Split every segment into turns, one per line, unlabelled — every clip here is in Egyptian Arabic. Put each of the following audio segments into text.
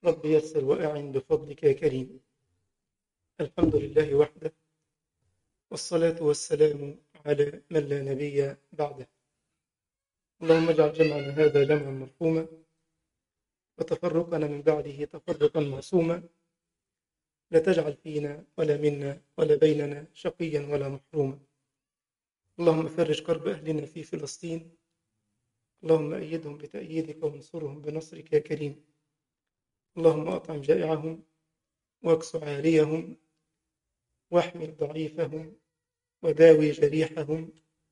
رب يسر وأعن بفضلك يا كريم الحمد لله وحده والصلاة والسلام على من لا نبي بعده اللهم اجعل جمعنا هذا جمعا مرحوما وتفرقنا من بعده تفرقا معصوما لا تجعل فينا ولا منا ولا بيننا شقيا ولا محروما اللهم فرج كرب أهلنا في فلسطين اللهم أيدهم بتأييدك وانصرهم بنصرك يا كريم اللهم أطعم جائعهم واكس عاريهم واحمل ضعيفهم وداوي جريحهم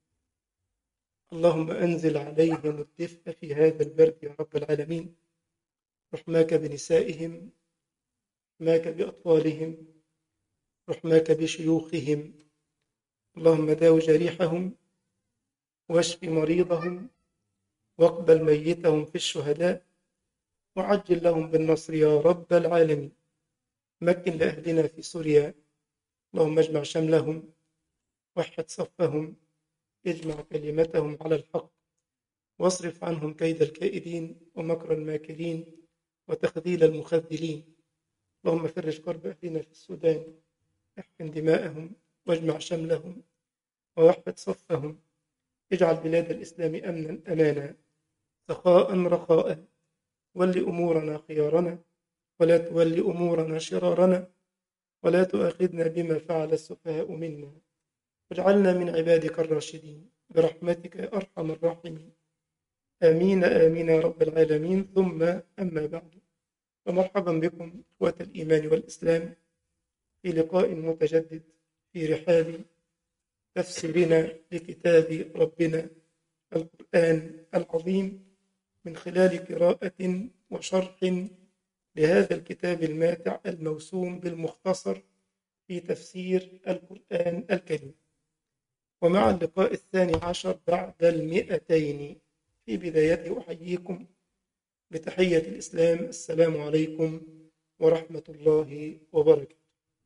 اللهم أنزل عليهم الدفء في هذا البرد يا رب العالمين رحماك بنسائهم رحماك بأطفالهم رحماك بشيوخهم اللهم داو جريحهم واشف مريضهم واقبل ميتهم في الشهداء وعجل لهم بالنصر يا رب العالمين مكن لأهلنا في سوريا اللهم اجمع شملهم وحد صفهم اجمع كلمتهم على الحق واصرف عنهم كيد الكائدين ومكر الماكرين وتخذيل المخذلين اللهم فرج كرب أهلنا في السودان احقن دماءهم واجمع شملهم ووحد صفهم اجعل بلاد الإسلام أمنا أمانا سخاء رخاء ول أمورنا خيارنا ولا تول أمورنا شرارنا ولا تؤاخذنا بما فعل السفهاء منا واجعلنا من عبادك الراشدين برحمتك يا أرحم الراحمين آمين آمين يا رب العالمين ثم أما بعد فمرحبا بكم إخوة الإيمان والإسلام في لقاء متجدد في رحاب تفسيرنا لكتاب ربنا القرآن العظيم من خلال قراءة وشرح لهذا الكتاب الماتع الموسوم بالمختصر في تفسير القرآن الكريم ومع اللقاء الثاني عشر بعد المئتين في بدايته أحييكم بتحية الإسلام السلام عليكم ورحمة الله وبركاته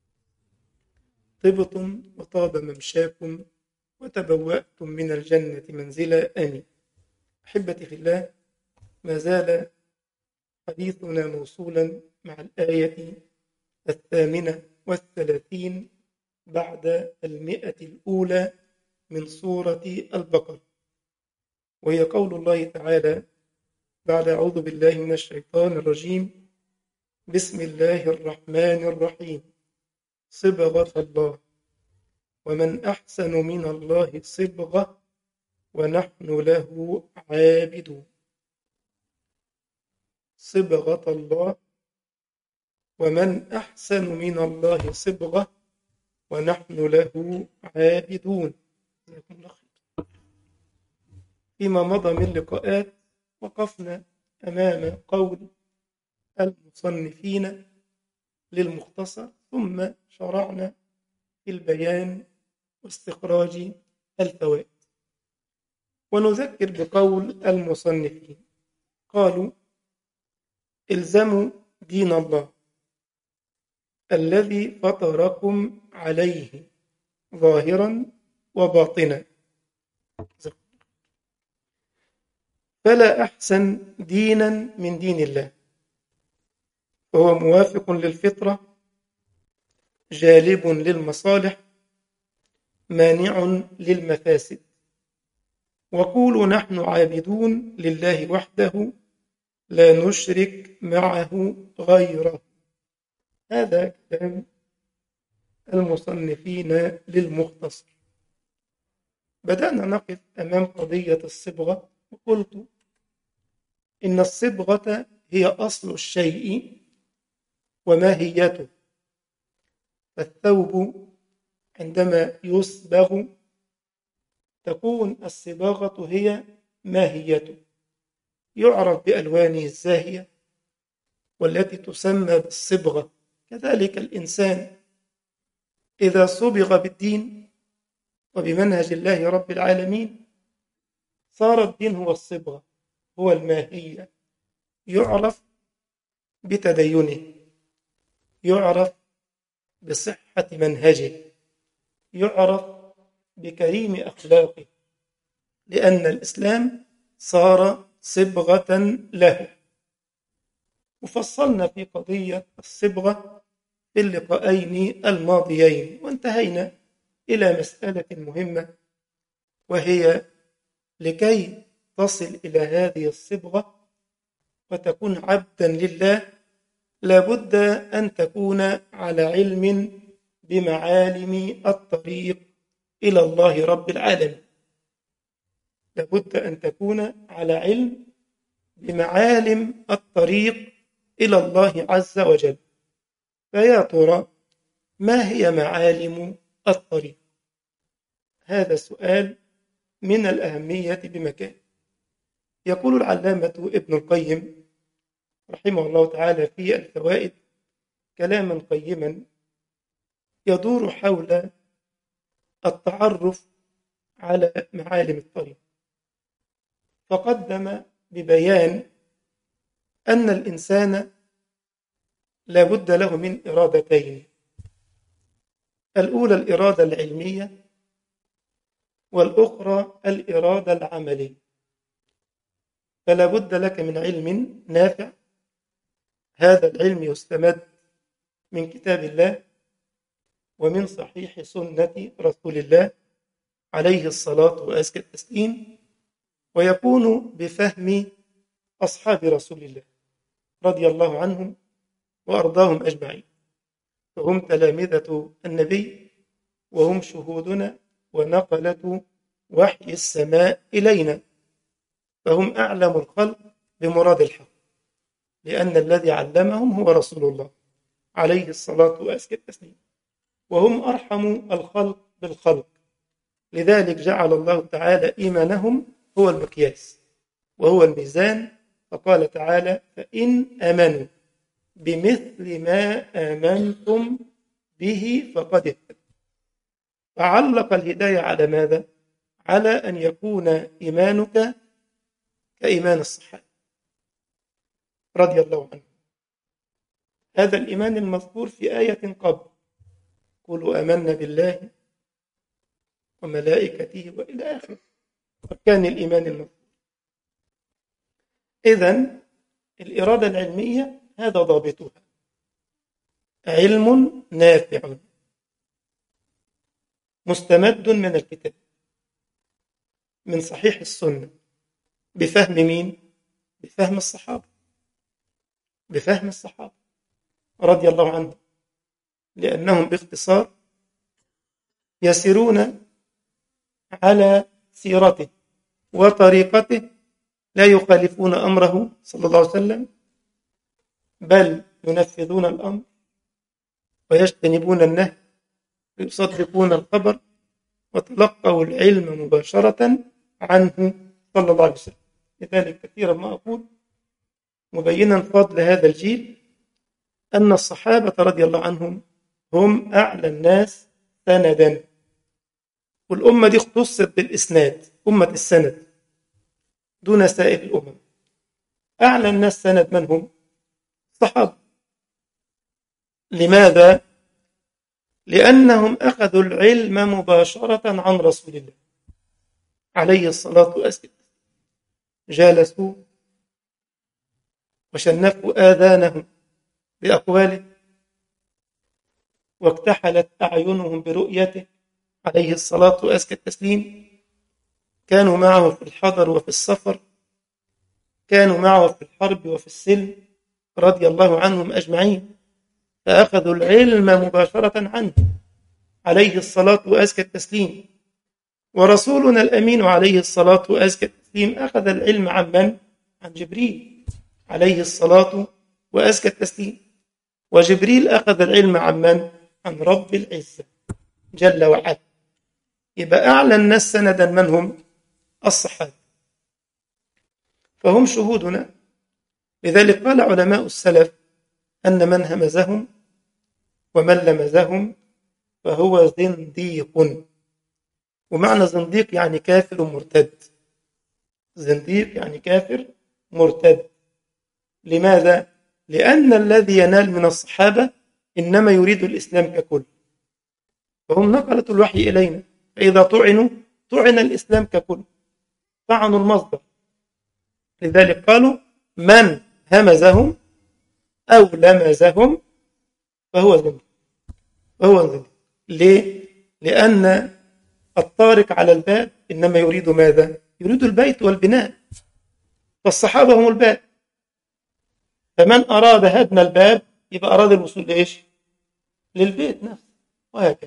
طبتم وطاب ممشاكم وتبوأتم من الجنة منزلا آمين أحبتي في الله ما زال حديثنا موصولا مع الآية الثامنة والثلاثين بعد المئة الأولى من سورة البقرة وهي قول الله تعالى بعد أعوذ بالله من الشيطان الرجيم بسم الله الرحمن الرحيم صبغة الله ومن أحسن من الله صبغة ونحن له عابدون صبغة الله ومن أحسن من الله صبغة ونحن له عابدون جزاكم الله خير فيما مضى من لقاءات وقفنا أمام قول المصنفين للمختصر ثم شرعنا في البيان واستخراج الفوائد ونذكر بقول المصنفين قالوا الزموا دين الله الذي فطركم عليه ظاهرا وباطنا فلا أحسن دينا من دين الله وهو موافق للفطرة جالب للمصالح مانع للمفاسد وقولوا نحن عابدون لله وحده لا نشرك معه غيره هذا كلام المصنفين للمختصر بدأنا نقف أمام قضية الصبغة وقلت إن الصبغة هي أصل الشيء وماهيته فالثوب عندما يصبغ تكون الصباغة هي ماهيته يعرف بألوانه الزاهية والتي تسمى بالصبغة كذلك الإنسان إذا صبغ بالدين وبمنهج الله رب العالمين صار الدين هو الصبغة هو الماهية يعرف بتدينه يعرف بصحة منهجه يعرف بكريم أخلاقه لأن الإسلام صار صبغة له وفصلنا في قضية الصبغة في اللقاءين الماضيين وانتهينا إلى مسألة مهمة وهي لكي تصل إلى هذه الصبغة وتكون عبدا لله لابد أن تكون على علم بمعالم الطريق إلى الله رب العالمين لابد أن تكون على علم بمعالم الطريق إلى الله عز وجل فيا ترى ما هي معالم الطريق هذا سؤال من الأهمية بمكان يقول العلامة ابن القيم رحمه الله تعالى في الفوائد كلاما قيما يدور حول التعرف على معالم الطريق فقدم ببيان أن الإنسان لا بد له من إرادتين الأولى الإرادة العلمية والأخرى الإرادة العملية فلا بد لك من علم نافع هذا العلم يستمد من كتاب الله ومن صحيح سنة رسول الله عليه الصلاة وأزكى التسليم ويكون بفهم أصحاب رسول الله رضي الله عنهم وأرضاهم أجمعين فهم تلامذة النبي وهم شهودنا ونقلة وحي السماء إلينا فهم أعلم الخلق بمراد الحق لأن الذي علمهم هو رسول الله عليه الصلاة وأزكى التسليم وهم أرحم الخلق بالخلق لذلك جعل الله تعالى إيمانهم هو المقياس وهو الميزان فقال تعالى فإن آمنوا بمثل ما آمنتم به فقد اهتدوا فعلق الهداية على ماذا؟ على أن يكون إيمانك كإيمان الصحابة رضي الله عنهم هذا الإيمان المذكور في آية قبل قولوا آمنا بالله وملائكته وإلى آخره أركان الإيمان المذكور إذن الإرادة العلمية هذا ضابطها علم نافع مستمد من الكتاب من صحيح السنة بفهم مين؟ بفهم الصحابة بفهم الصحابة رضي الله عنهم لأنهم باختصار يسيرون على سيرته وطريقته لا يخالفون أمره صلى الله عليه وسلم بل ينفذون الأمر ويجتنبون النهي ويصدقون الخبر وتلقوا العلم مباشرة عنه صلى الله عليه وسلم لذلك كثيرا ما أقول مبينا فضل هذا الجيل أن الصحابة رضي الله عنهم هم أعلى الناس سندا والأمة دي اختصت بالإسناد أمة السند دون سائر الأمم أعلى الناس سند من هم؟ الصحابة لماذا؟ لأنهم أخذوا العلم مباشرة عن رسول الله عليه الصلاة والسلام جالسوا وشنفوا آذانهم بأقواله واكتحلت أعينهم برؤيته عليه الصلاة وأزكى التسليم كانوا معه في الحضر وفي السفر كانوا معه في الحرب وفي السلم رضي الله عنهم أجمعين فأخذوا العلم مباشرة عنه عليه الصلاة وأزكى التسليم ورسولنا الأمين عليه الصلاة وأزكى التسليم أخذ العلم عن من؟ عن جبريل عليه الصلاة وأزكى التسليم وجبريل أخذ العلم عن من؟ عن رب العزة جل وعلا يبقى أعلى الناس سندا من هم؟ الصحابة فهم شهودنا لذلك قال علماء السلف أن من همزهم ومن لمزهم فهو زنديق ومعنى زنديق يعني كافر مرتد زنديق يعني كافر مرتد لماذا؟ لأن الذي ينال من الصحابة إنما يريد الإسلام ككل فهم نقلة الوحي إلينا فإذا طعنوا طعن الإسلام ككل طعنوا المصدر لذلك قالوا من همزهم أو لمزهم فهو زنديق فهو زنديق ليه؟ لأن الطارق على الباب إنما يريد ماذا؟ يريد البيت والبناء فالصحابة هم الباب فمن أراد هدم الباب يبقى أراد الوصول لإيش؟ للبيت نفسه وهكذا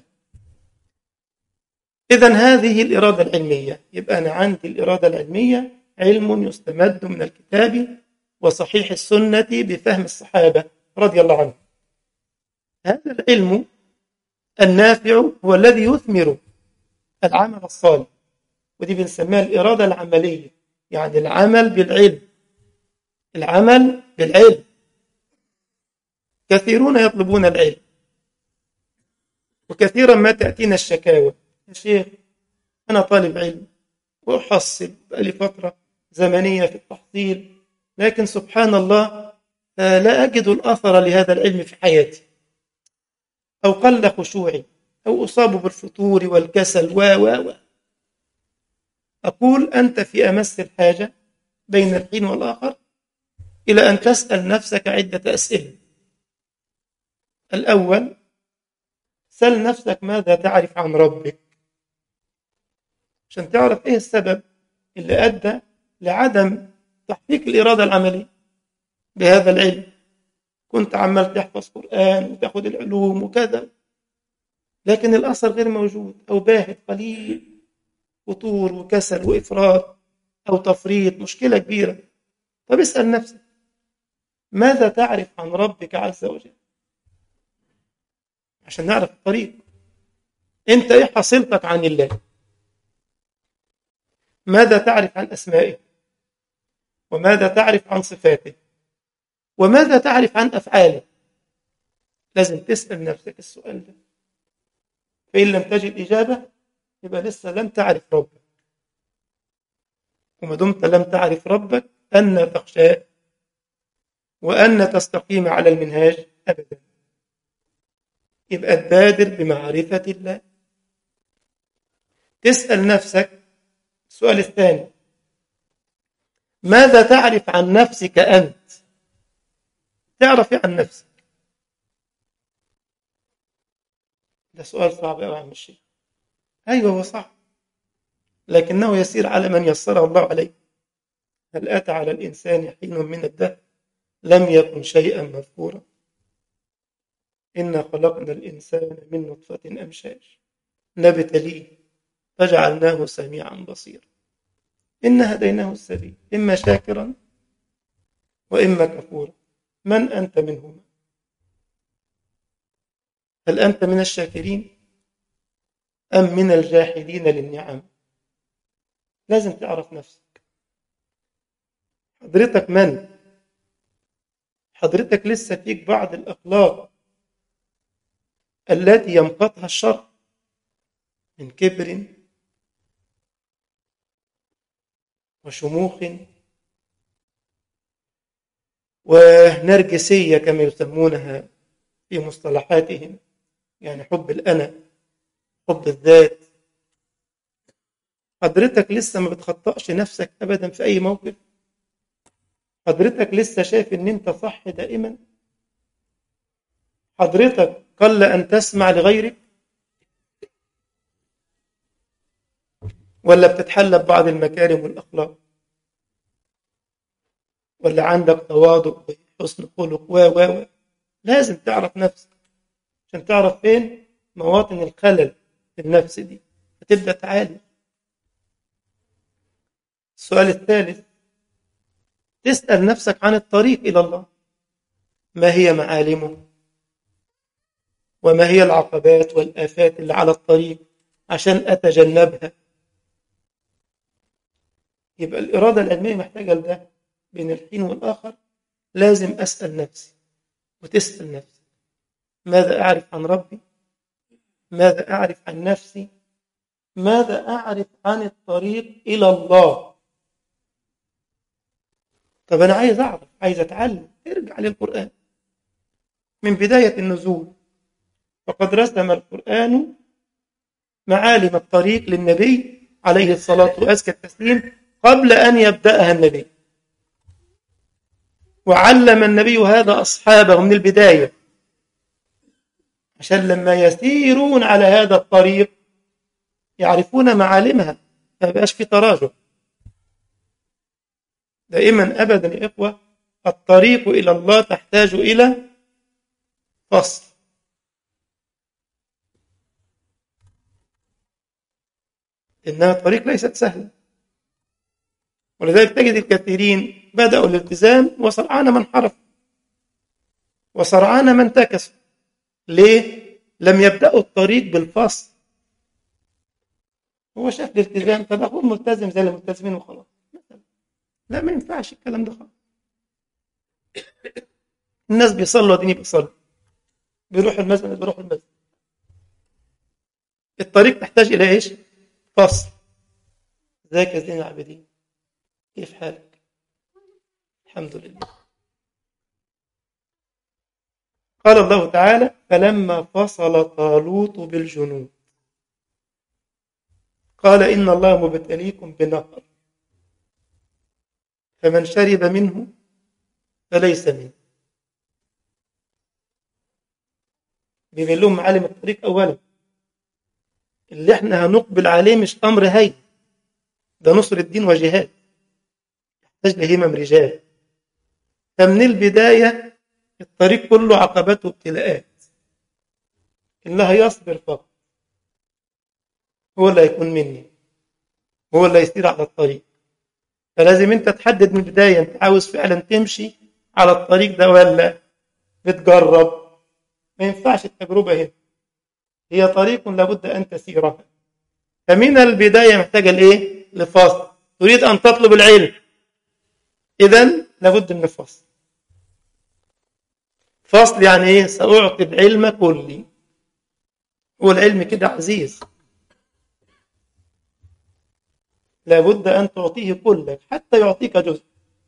إذا هذه الإرادة العلمية يبقى أنا عندي الإرادة العلمية علم يستمد من الكتاب وصحيح السنة بفهم الصحابة رضي الله عنهم هذا العلم النافع هو الذي يثمر العمل الصالح ودي بنسميها الإرادة العملية يعني العمل بالعلم العمل بالعلم كثيرون يطلبون العلم وكثيرا ما تأتينا الشكاوى يا شيخ أنا طالب علم وأحصل بقالي فترة زمنية في التحصيل لكن سبحان الله لا أجد الأثر لهذا العلم في حياتي أو قل خشوعي أو أصاب بالفتور والكسل و و و أقول أنت في أمس الحاجة بين الحين والآخر إلى أن تسأل نفسك عدة أسئلة الأول سل نفسك ماذا تعرف عن ربك عشان تعرف إيه السبب اللي أدى لعدم تحقيق الإرادة العملية بهذا العلم كنت عمال تحفظ قرآن وتاخد العلوم وكذا لكن الأثر غير موجود أو باهت قليل فتور وكسل وإفراط أو تفريط مشكلة كبيرة طب اسأل نفسك ماذا تعرف عن ربك عز وجل عشان نعرف الطريق انت ايه حصيلتك عن الله ماذا تعرف عن اسمائه وماذا تعرف عن صفاته وماذا تعرف عن افعاله لازم تسال نفسك السؤال ده فان لم تجد اجابه يبقى لسه لم تعرف ربك وما دمت لم تعرف ربك ان تخشاه وان تستقيم على المنهاج ابدا يبقى تبادر بمعرفة الله تسأل نفسك السؤال الثاني ماذا تعرف عن نفسك أنت تعرف عن نفسك ده سؤال صعب أوي عم الشيخ أيوة هو صعب لكنه يسير على من يسره الله عليه هل أتى على الإنسان حين من الدهر لم يكن شيئا مذكورا إنا خلقنا الإنسان من نطفة أمشاج نبتليه فجعلناه سميعا بصيرا إنا هديناه السبيل إما شاكرا وإما كفورا من أنت منهما هل أنت من الشاكرين أم من الجاحدين للنعم لازم تعرف نفسك حضرتك من حضرتك لسه فيك بعض الأخلاق التي يمقتها الشر من كبر وشموخ ونرجسية كما يسمونها في مصطلحاتهم يعني حب الأنا حب الذات حضرتك لسه ما بتخطأش نفسك أبدا في أي موقف حضرتك لسه شايف ان انت صح دائما حضرتك قل أن تسمع لغيرك ولا بتتحلى ببعض المكارم والأخلاق ولا عندك تواضع وحسن خلق و و و لازم تعرف نفسك عشان تعرف فين مواطن الخلل في النفس دي فتبدأ تعالج السؤال الثالث تسأل نفسك عن الطريق إلى الله ما هي معالمه وما هي العقبات والآفات اللي على الطريق عشان أتجنبها يبقى الإرادة العلمية محتاجة لده بين الحين والآخر لازم أسأل نفسي وتسأل نفسي ماذا أعرف عن ربي ماذا أعرف عن نفسي ماذا أعرف عن الطريق إلى الله طب أنا عايز أعرف عايز أتعلم ارجع للقرآن من بداية النزول فقد رسم القرآن معالم الطريق للنبي عليه الصلاة وأزكى التسليم قبل أن يبدأها النبي وعلم النبي هذا أصحابه من البداية عشان لما يسيرون على هذا الطريق يعرفون معالمها ما يبقاش في تراجع دائما أبدا يا إخوة الطريق إلى الله تحتاج إلى فصل إنها طريق ليست سهلة ولذلك تجد الكثيرين بدأوا الالتزام وسرعان من حرف وسرعان من انتكسوا ليه؟ لم يبدأوا الطريق بالفصل هو شاف الالتزام طب أكون ملتزم زي الملتزمين وخلاص لا ما ينفعش الكلام ده خالص الناس بيصلوا اديني بيصلوا بيروحوا المسجد بيروحوا المسجد الطريق تحتاج الى ايش؟ فصل ازيك يا زين العابدين كيف حالك؟ الحمد لله قال الله تعالى فلما فصل طالوت بالجنود قال إن الله مبتليكم بنهر فمن شرب منه فليس منه بيبين لهم معالم الطريق أولا اللي احنا هنقبل عليه مش أمر هين ده نصر الدين وجهاد يحتاج لهمم رجال فمن البداية الطريق كله عقبات وابتلاءات اللي هيصبر فقط هو اللي هيكون مني هو اللي يسير على الطريق فلازم انت تحدد من البداية انت عاوز فعلا تمشي على الطريق ده ولا بتجرب ما ينفعش التجربة هنا هي طريق لابد أن تسيرها فمن البداية محتاجة لإيه؟ لفصل تريد أن تطلب العلم إذا لابد من الفصل فصل يعني إيه؟ سأعطي العلم كلي هو العلم كده عزيز لابد أن تعطيه كلك حتى يعطيك جزء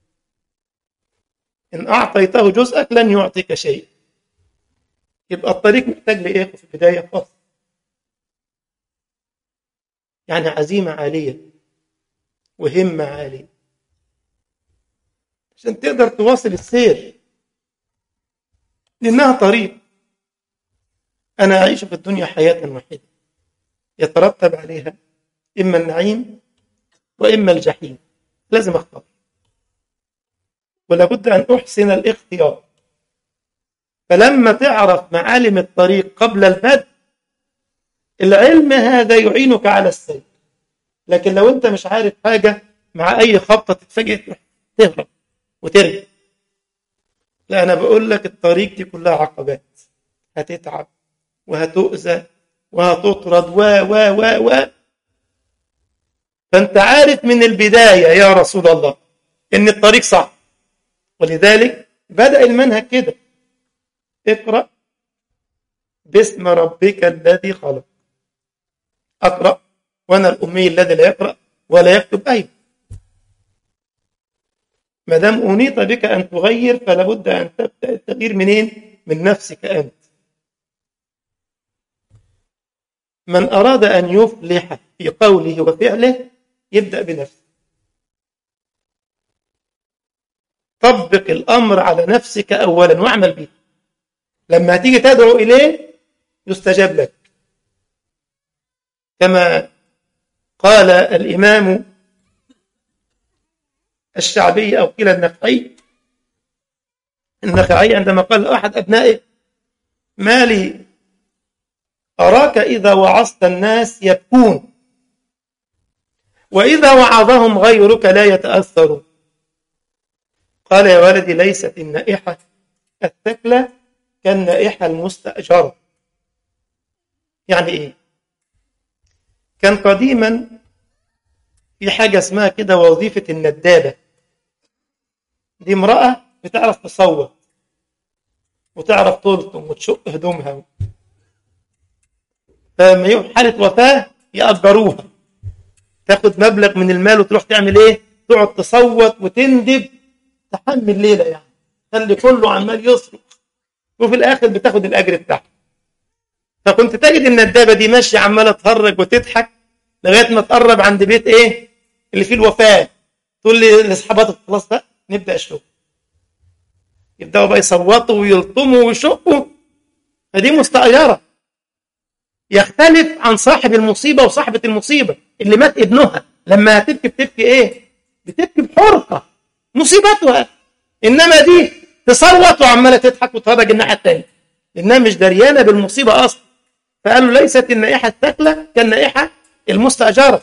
إن أعطيته جزءك لن يعطيك شيء يبقى الطريق محتاج لإيه في البداية فصل يعني عزيمة عالية وهمة عالية عشان تقدر تواصل السير لأنها طريق أنا أعيش في الدنيا حياة واحدة يترتب عليها إما النعيم وإما الجحيم لازم أختار ولابد أن أحسن الاختيار فلما تعرف معالم الطريق قبل البدء العلم هذا يعينك على السير لكن لو انت مش عارف حاجة مع أي خبطة تتفاجئ تهرب وترجع لا أنا بقول لك الطريق دي كلها عقبات هتتعب وهتؤذى وهتطرد و و و و فأنت عارف من البداية يا رسول الله إن الطريق صعب ولذلك بدأ المنهج كده اقرأ باسم ربك الذي خلق أقرأ وأنا الأمي الذي لا يقرأ ولا يكتب أيضا ما دام أنيط بك أن تغير فلا بد أن تبدأ التغيير منين؟ من نفسك أنت من أراد أن يفلح في قوله وفعله يبدأ بنفسه طبق الأمر على نفسك أولا واعمل به لما تيجي تدعو إليه يستجاب لك كما قال الإمام الشعبي أو قيل النخعي النخعي عندما قال أحد أبنائه ما لي أراك إذا وعظت الناس يبكون وإذا وعظهم غيرك لا يتأثرون قال يا ولدي ليست النائحة الثكلة كالنائحة المستأجرة يعني إيه؟ كان قديما في حاجة اسمها كده وظيفة الندابة دي امرأة بتعرف تصوت وتعرف تلطم وتشق هدومها فلما يبقى حالة وفاة يأجروها تاخد مبلغ من المال وتروح تعمل ايه؟ تقعد تصوت وتندب تحمل ليلة يعني خلي كله عمال يصرخ وفي الآخر بتاخد الأجر بتاعها فكنت تجد الندابة دي ماشية عمالة تهرج وتضحك لغاية ما تقرب عند بيت ايه؟ اللي فيه الوفاة تقول لي لاصحاباتك خلاص بقى نبدأ الشغل يبدأوا بقى يصوتوا ويلطموا ويشقوا فدي مستأجرة يختلف عن صاحب المصيبة وصاحبة المصيبة اللي مات ابنها لما هتبكي بتبكي ايه بتبكي بحرقة مصيبتها انما دي تصوت وعمالة تضحك وتهرج الناحية التانية لانها مش دريانة بالمصيبة اصلا فقالوا ليست النائحة الثقلة كالنائحة المستأجرة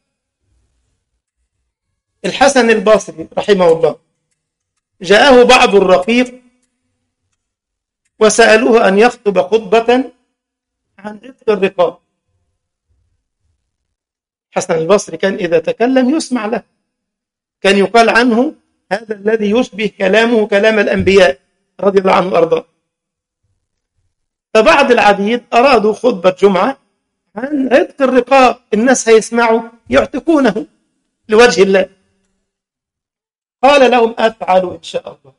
الحسن البصري رحمه الله جاءه بعض الرقيق وسألوه أن يخطب خطبة عن عتق الرقاب حسن البصري كان إذا تكلم يسمع له كان يقال عنه هذا الذي يشبه كلامه كلام الأنبياء رضي الله عنه وأرضاه فبعض العبيد أرادوا خطبة جمعة عن عتق الرقاب الناس هيسمعوا يعتقونه لوجه الله قال لهم أفعل إن شاء الله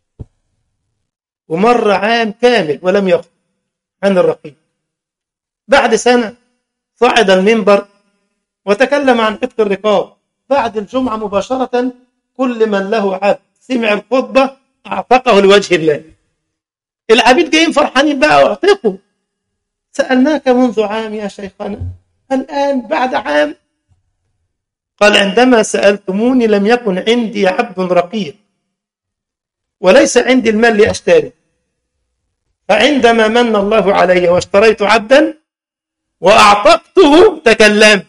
ومر عام كامل ولم يخطب عن الرقيب بعد سنة صعد المنبر وتكلم عن عتق الرقاب بعد الجمعة مباشرة كل من له عبد سمع الخطبة أعتقه لوجه الله العبيد جايين فرحانين بقى واعتقوا سألناك منذ عام يا شيخنا الآن بعد عام قال عندما سألتموني لم يكن عندي عبد رقيق وليس عندي المال لأشتري فعندما من الله علي واشتريت عبدا وأعتقته تكلمت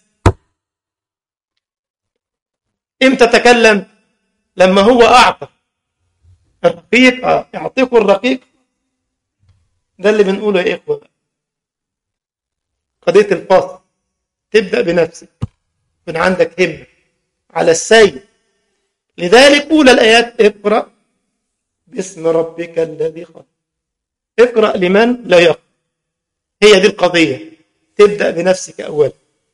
امتى تكلم لما هو أعتق الرقيق آه. يعتقوا الرقيق ده اللي بنقوله يا إخوة قضية الفصل تبدأ بنفسك يكون عندك همة على السيد لذلك أولى الآيات اقرأ باسم ربك الذي خلق اقرأ لمن لا يقرأ هي دي القضية تبدأ بنفسك أولا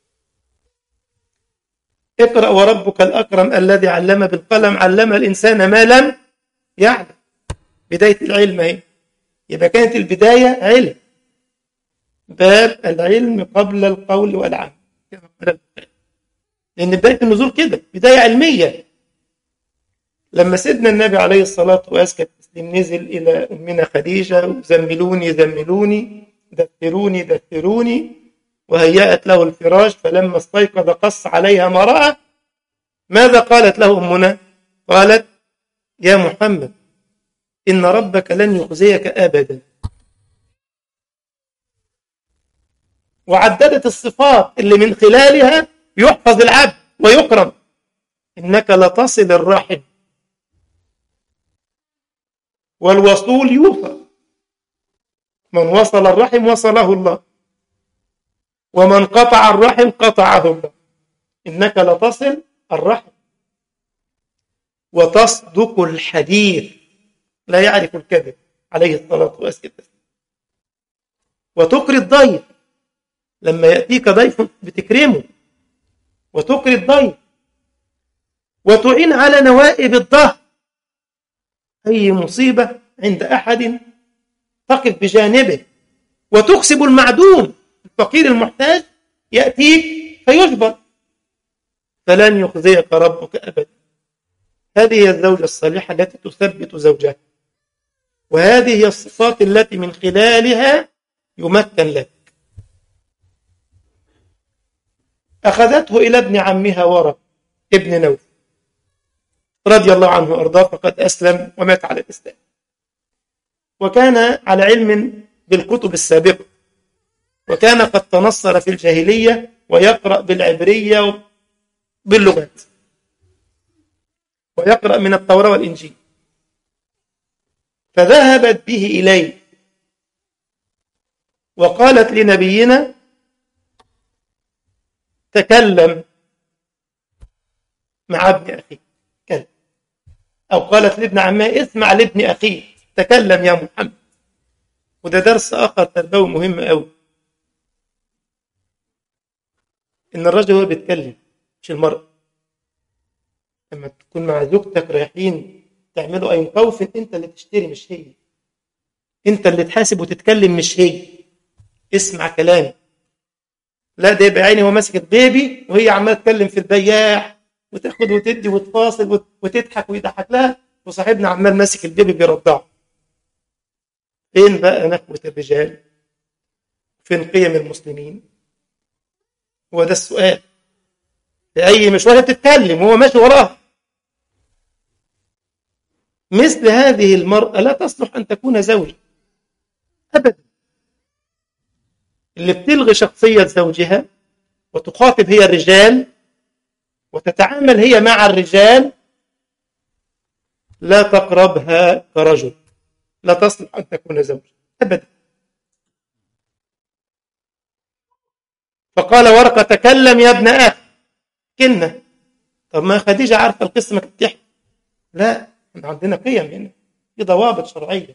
اقرأ وربك الأكرم الذي علم بالقلم علم الإنسان ما لم يعلم بداية العلم اهي يبقى كانت البداية علم باب العلم قبل القول والعمل لأن بداية النزول كده بداية علمية لما سيدنا النبي عليه الصلاة وأزكى التسليم نزل إلى أمنا خديجة زملوني زملوني دثروني دثروني وهيأت له الفراش فلما استيقظ قص عليها ما رأى ماذا قالت له أمنا قالت يا محمد إن ربك لن يخزيك أبدا وعددت الصفات اللي من خلالها يحفظ العبد ويكرم إنك لتصل الرحم والوصول يوصل من وصل الرحم وصله الله ومن قطع الرحم قطعه الله إنك لتصل الرحم وتصدق الحديث لا يعرف الكذب عليه الصلاة والسلام وتقري الضيف لما يأتيك ضيف بتكرمه وتقري الضيف وتعين على نوائب الظهر أي مصيبة عند أحد تقف بجانبه وتكسب المعدوم الفقير المحتاج يأتيك فيجبر فلن يخزيك ربك أبدا هذه هي الزوجة الصالحة التي تثبت زوجها وهذه هي الصفات التي من خلالها يمكن لك أخذته إلى ابن عمها ورق ابن نوف رضي الله عنه وأرضاه فقد أسلم ومات على الإسلام وكان على علم بالكتب السابقة وكان قد تنصر في الجاهلية ويقرأ بالعبرية باللغات ويقرأ من التوراة والإنجيل فذهبت به إليه وقالت لنبينا تكلم مع ابن أخيك كلم أو قالت لابن عمها اسمع لابن أخيك تكلم يا محمد وده درس آخر تربوي مهم قوي إن الرجل هو بيتكلم مش المرأة لما تكون مع زوجتك رايحين تعملوا أي خوف أنت اللي تشتري مش هي أنت اللي تحاسب وتتكلم مش هي اسمع كلامي لا ده يبقى عيني هو ماسك البيبي وهي عماله تتكلم في البياع وتاخد وتدي وتفاصل وتضحك ويضحك لها وصاحبنا عمال ماسك البيبي بيرضعه فين بقى نخوة الرجال فين قيم المسلمين هو ده السؤال في أي مشوار بتتكلم وهو ماشي وراها مثل هذه المرأة لا تصلح أن تكون زوجة أبدا اللي بتلغي شخصية زوجها وتخاطب هي الرجال وتتعامل هي مع الرجال لا تقربها كرجل لا تصلح أن تكون زوجة أبدا فقال ورقة تكلم يا ابن أخي كلمة طب ما خديجة عارفة القصة ما تحكي لا احنا عندنا قيم هنا في ضوابط شرعية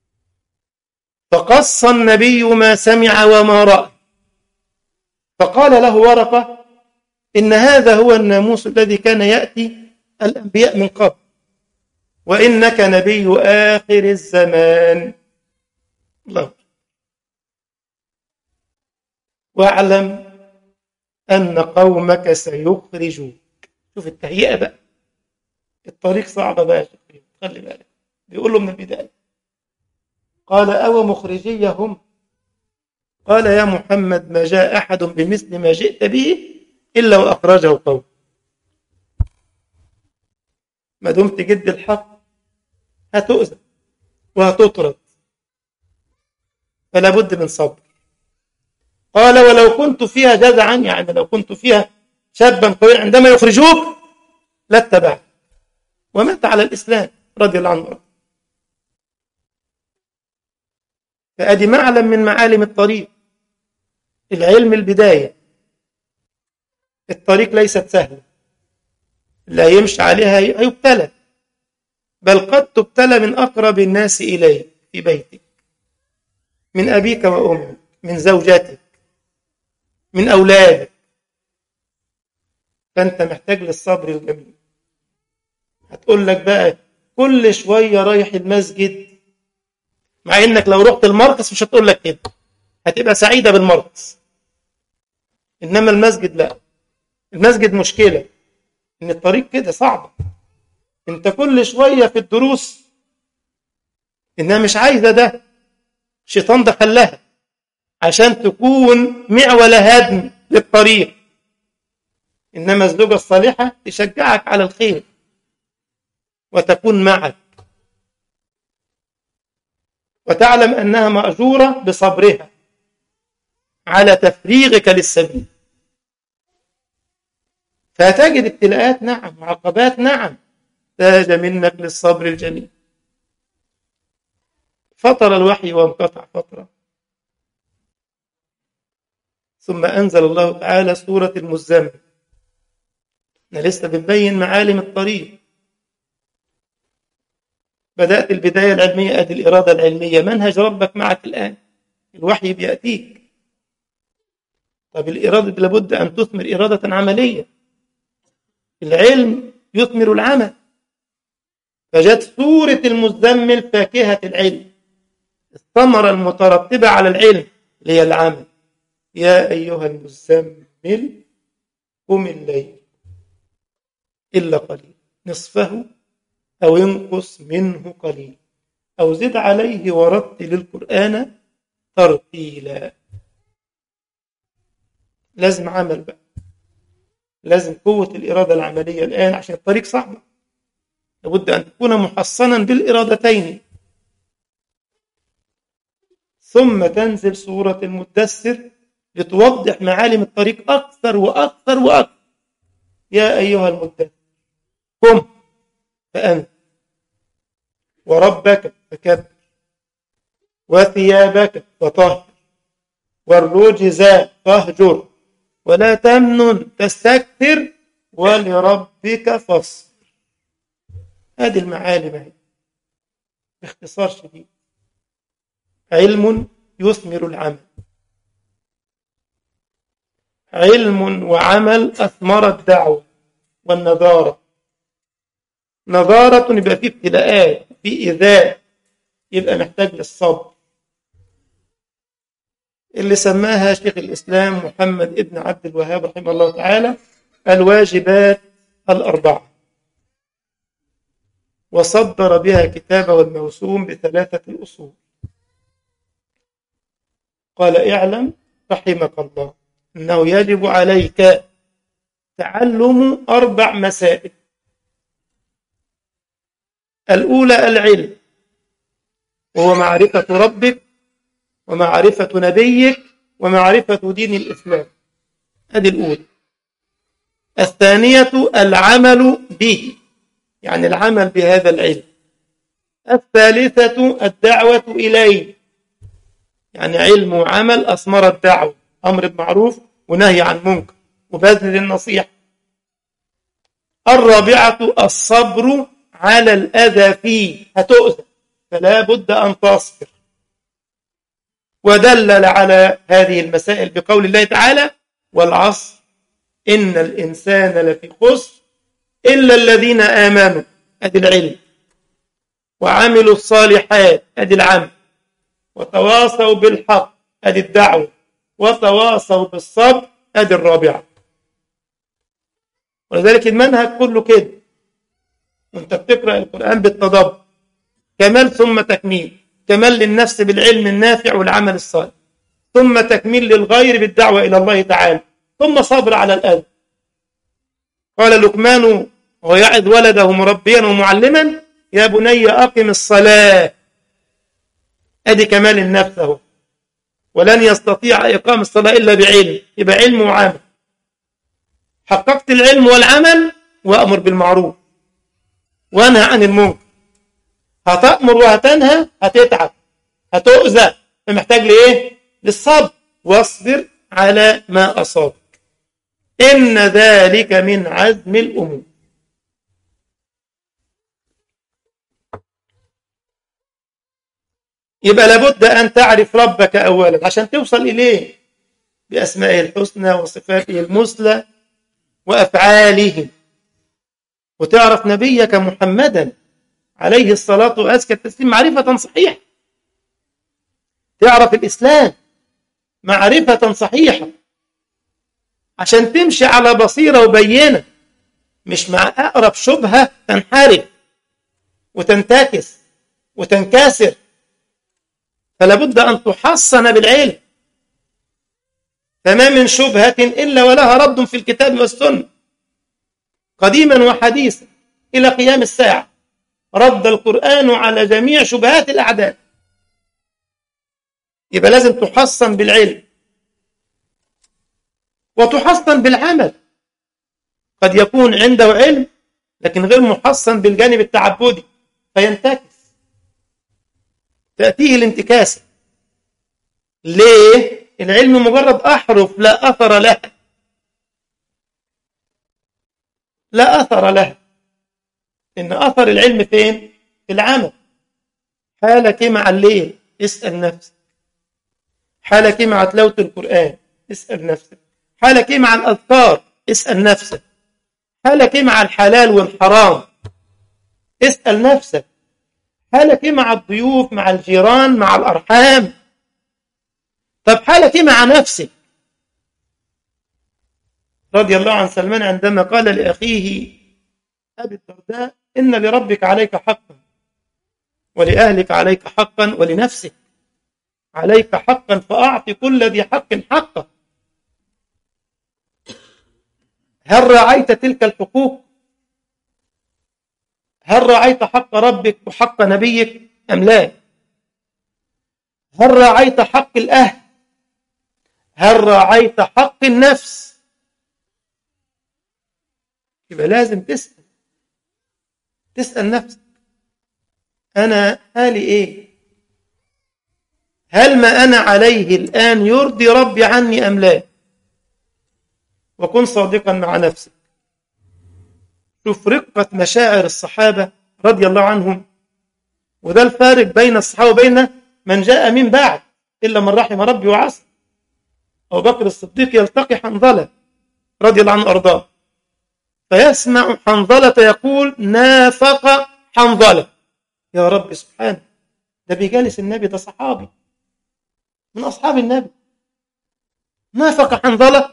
فقص النبي ما سمع وما رأى فقال له ورقة إن هذا هو الناموس الذي كان يأتي الأنبياء من قبل وإنك نبي آخر الزمان الله واعلم أن قومك سيخرجوك شوف التهيئة بقى الطريق صعبة بقى خلي بالك بيقول له من البداية قال أو مخرجيهم قال يا محمد ما جاء أحد بمثل ما جئت به إلا وأخرجه قوم ما دمت جد الحق هتؤذى وهتطرد فلا بد من صبر قال ولو كنت فيها جزعا يعني لو كنت فيها شابا قويا عندما يخرجوك لاتبعت ومات على الإسلام رضي الله عنه فأدي معلم من معالم الطريق العلم البداية الطريق ليست سهلة لا يمشي عليها يبتلى بل قد تبتلى من أقرب الناس إليك في بيتك من أبيك وأمك من زوجتك من أولادك فأنت محتاج للصبر الجميل هتقول لك بقى كل شوية رايح المسجد مع إنك لو رحت المرقص مش هتقول لك كده هتبقى سعيدة بالمرقص إنما المسجد لا المسجد مشكلة إن الطريق كده صعب أنت كل شوية في الدروس إنها مش عايزة ده الشيطان ده خلاها عشان تكون معول هدم للطريق إنما الزوجة الصالحة تشجعك على الخير وتكون معك وتعلم أنها مأجورة بصبرها على تفريغك للسبيل فتجد ابتلاءات نعم وعقبات نعم تاج منك للصبر الجميل فطر الوحي وانقطع فترة ثم أنزل الله تعالى سورة المزمل احنا لسه بنبين معالم الطريق بدأت البداية العلمية أدي الإرادة العلمية منهج ربك معك الآن الوحي بيأتيك طب الإرادة لابد أن تثمر إرادة عملية العلم يثمر العمل فجت سورة المزمل فاكهة العلم الثمرة المترتبة على العلم اللي هي العمل يا أيها المزمل قم الليل إلا قليل نصفه أو ينقص منه قليل أو زد عليه ورتل القرآن ترتيلا لازم عمل بقى لازم قوة الإرادة العملية الآن عشان الطريق صعبة لابد أن تكون محصنا بالإرادتين ثم تنزل سورة المدثر لتوضح معالم الطريق أكثر وأكثر وأكثر يا أيها المدثر قم فأنت وربك فكبر وثيابك فطهر والرجز فاهجر ولا تمنن تستكثر ولربك فاصبر هذه المعالم اهي باختصار شديد علم يثمر العمل علم وعمل أثمر الدعوة والنظارة نظارة يبقى فيه ابتلاءات فيه إيذاء يبقى محتاج للصبر اللي سماها شيخ الإسلام محمد ابن عبد الوهاب رحمه الله تعالى الواجبات الأربعة وصدر بها كتابه الموسوم بثلاثة أصول قال اعلم رحمك الله أنه يجب عليك تعلم أربع مسائل الأولى العلم وهو معرفة ربك ومعرفة نبيك ومعرفة دين الإسلام هذه الأولى الثانية العمل به يعني العمل بهذا العلم الثالثة الدعوة إليه يعني علم وعمل أثمر الدعوة أمر بمعروف ونهي عن منكر وبذل النصيحة الرابعة الصبر على الأذى فيه هتؤذى فلا بد أن تصبر ودلل على هذه المسائل بقول الله تعالى والعصر إن الإنسان لفي خسر إلا الذين آمنوا أدي العلم وعملوا الصالحات أدي العمل وتواصوا بالحق أدي الدعوة وتواصوا بالصبر أدي الرابعة ولذلك المنهج كله كده وانت بتقرأ القرآن بالتدبر كمال ثم تكميل كمال للنفس بالعلم النافع والعمل الصالح ثم تكميل للغير بالدعوة إلى الله تعالى ثم صبر على الأذى قال لقمان ويعظ ولده مربيا ومعلما يا بني أقم الصلاة أدي كمال النفس اهو ولن يستطيع إقام الصلاة إلا بعلم يبقى علم وعمل حققت العلم والعمل وأمر بالمعروف وانهى عن المنكر هتأمر وهتنهى هتتعب هتؤذى محتاج لإيه؟ للصبر واصبر على ما أصابك إن ذلك من عزم الأمور يبقى لابد أن تعرف ربك أولا عشان توصل إليه بأسمائه الحسنى وصفاته المثلى وأفعاله وتعرف نبيك محمدا عليه الصلاة وأزكى التسليم معرفة صحيحة تعرف الإسلام معرفة صحيحة عشان تمشي على بصيرة وبينة مش مع أقرب شبهة تنحرف وتنتكس وتنكسر فلا بد أن تحصن بالعلم فما من شبهة إلا ولها رد في الكتاب والسنة قديما وحديثا إلى قيام الساعة رد القرآن على جميع شبهات الأعداء يبقى لازم تحصن بالعلم وتحصن بالعمل قد يكون عنده علم لكن غير محصن بالجانب التعبدي فينتكس تأتيه الانتكاسة ليه؟ العلم مجرد أحرف لا أثر لها لا أثر لها إن أثر العلم فين؟ في العمل حالك مع الليل اسأل نفسك حالك مع تلاوة القرآن اسأل نفسك حالك مع الأذكار اسأل نفسك حالك مع الحلال والحرام اسأل نفسك حالك مع الضيوف مع الجيران مع الأرحام طب حالك مع نفسك رضي الله عن سلمان عندما قال لأخيه أبي الدرداء إن لربك عليك حقا ولأهلك عليك حقا ولنفسك عليك حقا فأعط كل ذي حق حقه هل راعيت تلك الحقوق هل راعيت حق ربك وحق نبيك أم لا هل راعيت حق الأهل هل راعيت حق النفس يبقى لازم تسأل تسأل نفسك أنا حالي إيه هل ما أنا عليه الآن يرضي ربي عني أم لا وكن صادقا مع نفسك شوف رقة مشاعر الصحابة رضي الله عنهم وده الفارق بين الصحابة وبين من جاء من بعد إلا من رحم ربي وعصر أبو بكر الصديق يلتقي حنظلة رضي الله عنه وأرضاه فيسمع حنظلة يقول نافق حنظلة يا رب سبحانه ده بيجالس النبي ده صحابي من أصحاب النبي نافق حنظلة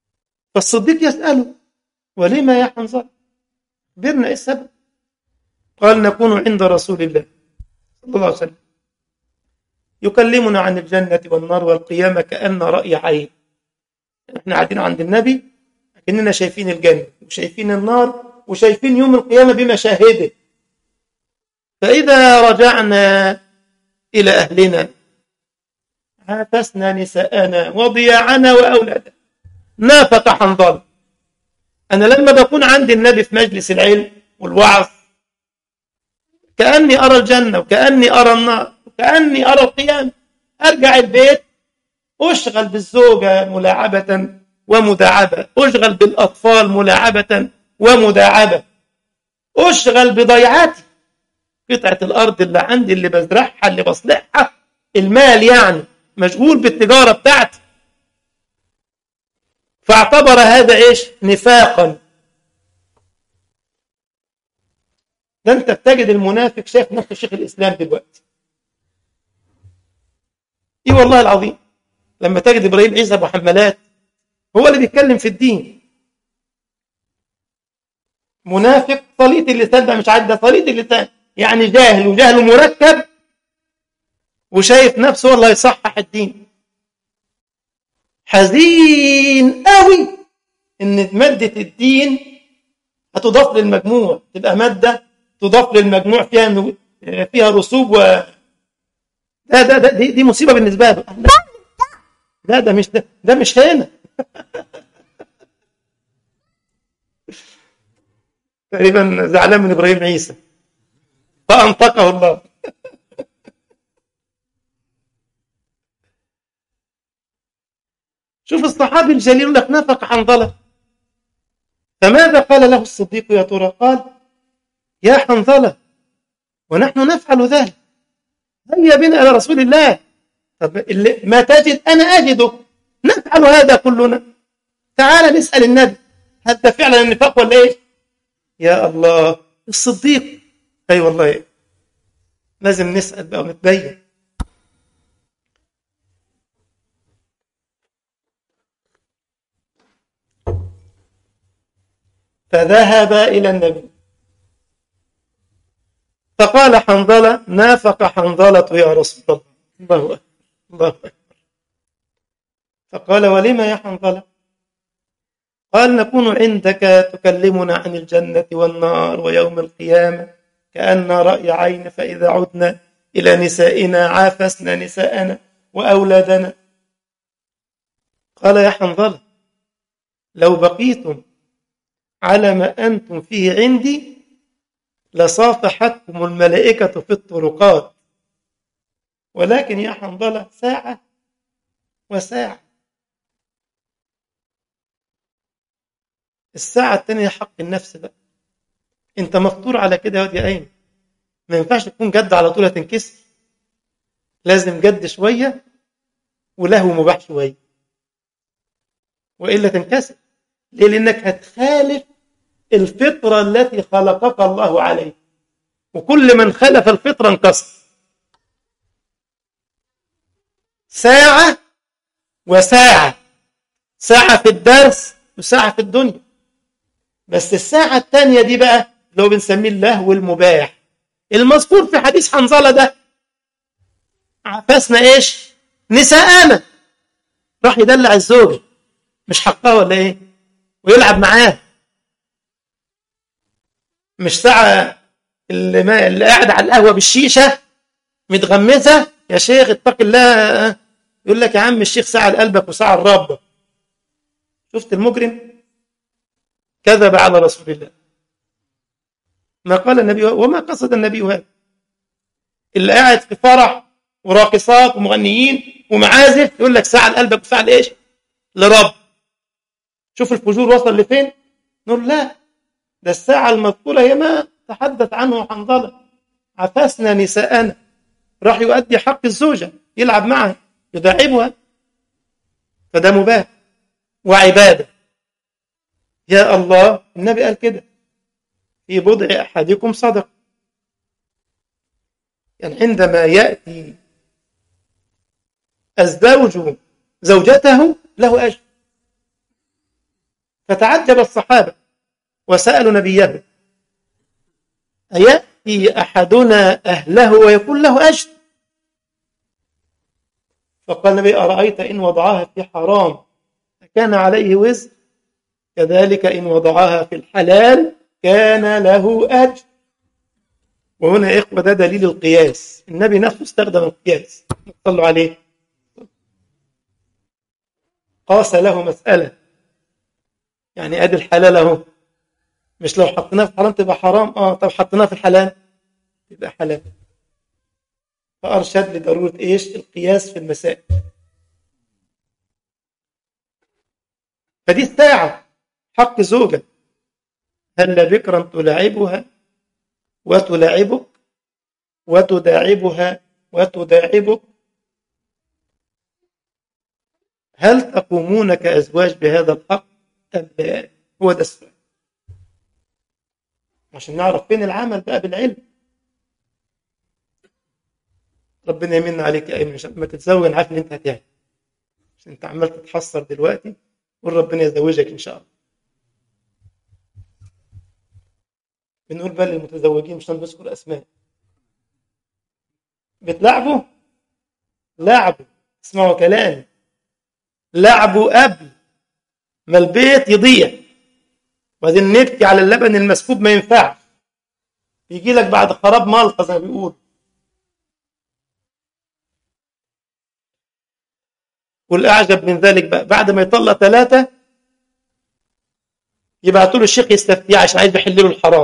فالصديق يسأله ولما يا حنظلة خبرنا إيه السبب قال نكون عند رسول الله صلى الله عليه وسلم يكلمنا عن الجنة والنار والقيامة كأن رأي عين احنا قاعدين عند النبي كأننا شايفين الجنة وشايفين النار وشايفين يوم القيامة بمشاهده فإذا رجعنا إلى أهلنا عافسنا نساءنا وضياعنا وأولادنا نافق حنظل أنا لما بكون عند النبي في مجلس العلم والوعظ كأني أرى الجنة وكأني أرى النار وكأني أرى القيامة أرجع البيت أشغل بالزوجة ملاعبة ومداعبة أشغل بالأطفال ملاعبة ومداعبة أشغل بضيعاتي قطعة الأرض اللي عندي اللي بزرعها اللي بصلحها المال يعني مشغول بالتجارة بتاعتي فاعتبر هذا إيش نفاقا ده أنت بتجد المنافق شايف نفسه شيخ الإسلام دلوقتي إيه والله العظيم لما تجد إبراهيم عيسى أبو حمالات هو اللي بيتكلم في الدين منافق صليط اللسان ده مش عاد ده صليط اللسان يعني جاهل وجهله مركب وشايف نفسه هو اللي هيصحح الدين حزين قوي ان مادة الدين هتضاف للمجموع تبقى مادة تضاف للمجموع فيها فيها رسوب و ده ده, ده دي, دي مصيبة بالنسبة له لا ده مش ده, ده مش هنا تقريبا زعلان من ابراهيم عيسى فانطقه الله شوف الصحابي الجليل يقول لك نفق حنظله فماذا قال له الصديق يا ترى قال يا حنظله ونحن نفعل ذلك هيا بنا الى رسول الله طب اللي ما تجد انا اجده نفعل هذا كلنا تعال نسال النبي هل ده فعلا النفاق ولا ايش يا الله الصديق اي أيوة والله لازم نسال بقى ونتبين فذهب إلى النبي فقال حنظلة نافق حنظلة يا رسول الله الله أكبر الله أكبر فقال ولم يا حنظلة قال نكون عندك تكلمنا عن الجنة والنار ويوم القيامة كأن رأي عين فإذا عدنا إلى نسائنا عافسنا نساءنا وأولادنا قال يا حنظلة لو بقيتم على ما أنتم فيه عندي لصافحتكم الملائكة في الطرقات ولكن يا حنظلة ساعة وساعة الساعة الثانية حق النفس بقى انت مفطور على كده يا واد يا ايمن ما ينفعش تكون جد على طول هتنكسر لازم جد شوية ولهو مباح شوية وإلا تنكسر ليه لأنك هتخالف الفطرة التي خلقك الله عليه وكل من خالف الفطرة انكسر ساعة وساعة ساعة في الدرس وساعة في الدنيا بس الساعة الثانية دي بقى اللي هو بنسميه اللهو المباح المذكور في حديث حنظلة ده عفسنا ايش نساءنا راح يدلع الزوجة مش حقها ولا ايه ويلعب معاه مش ساعة اللي, ما اللي قاعد على القهوة بالشيشة متغمسة يا شيخ اتق الله يقول لك يا عم الشيخ ساعة لقلبك وساعة لربك شفت المجرم كذب على رسول الله ما قال النبي وما قصد النبي هذا اللي قاعد في فرح وراقصات ومغنيين ومعازف يقول لك ساعة لقلبك وساعة لإيش لرب شوف الفجور وصل لفين نقول لا ده الساعة المذكورة هي ما تحدث عنه حنظلة عفسنا نساءنا راح يؤدي حق الزوجة يلعب معها يداعبها فده مباح وعبادة يا الله النبي قال كده في بضع أحدكم صدق يعني عندما يأتي الزوج زوجته له أجر فتعجب الصحابة وسألوا نبيه يأتي أحدنا أهله ويكون له أجر فقال النبي أرأيت إن وضعها في حرام كان عليه وزر كذلك إن وضعها في الحلال كان له أجر وهنا يا إخوة ده دليل القياس النبي نفسه استخدم القياس صلوا عليه قاس له مسألة يعني أدي الحلال أهو مش لو حطيناه في حرام تبقى حرام اه طب حطيناه في الحلال تبقى حلال فأرشد لضرورة إيش القياس في المسائل فدي الساعة حق زوجة هل بكرا تلاعبها وتلاعبك وتداعبها وتداعبك هل تقومون كأزواج بهذا الحق أم لا هو ده السؤال عشان نعرف فين العمل بقى بالعلم ربنا يمن عليك يا ايمن عشان ما تتزوج انا عارف ان انت هتعمل عشان انت عمال تتحسر دلوقتي قول ربنا يزوجك ان شاء الله بنقول بقى للمتزوجين مش هنذكر اسماء بتلعبوا لعبوا اسمعوا كلامي لعبوا قبل ما البيت يضيع وبعدين نبكي على اللبن المسكوب ما ينفعش يجي لك بعد خراب ملقى زي ما بيقول والأعجب من ذلك بقى بعد ما يطلق ثلاثة يبعتوا له الشيخ يستفتيه عشان عايز يحل له الحرام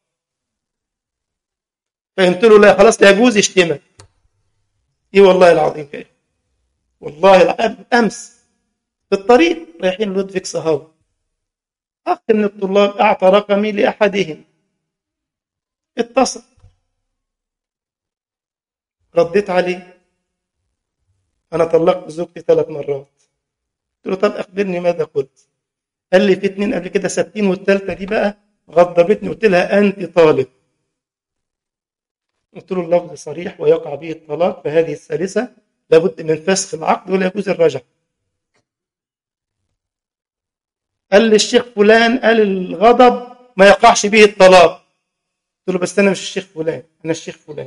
فقلت له لا خلاص لا يجوز يشتمك ايه والله العظيم كده والله العظيم امس في الطريق رايحين لودفيك صهاوي اخ من الطلاب اعطى رقمي لاحدهم اتصل رديت عليه انا طلقت زوجتي ثلاث مرات قلت له طب اخبرني ماذا قلت قال لي في اتنين قبل كده ثابتين والثالثه دي بقى غضبتني قلت لها انت طالب قلت له اللفظ صريح ويقع به الطلاق فهذه الثالثه لابد من فسخ العقد ولا يجوز الرجع قال لي الشيخ فلان قال الغضب ما يقعش به الطلاق قلت له بس انا مش الشيخ فلان انا الشيخ فلان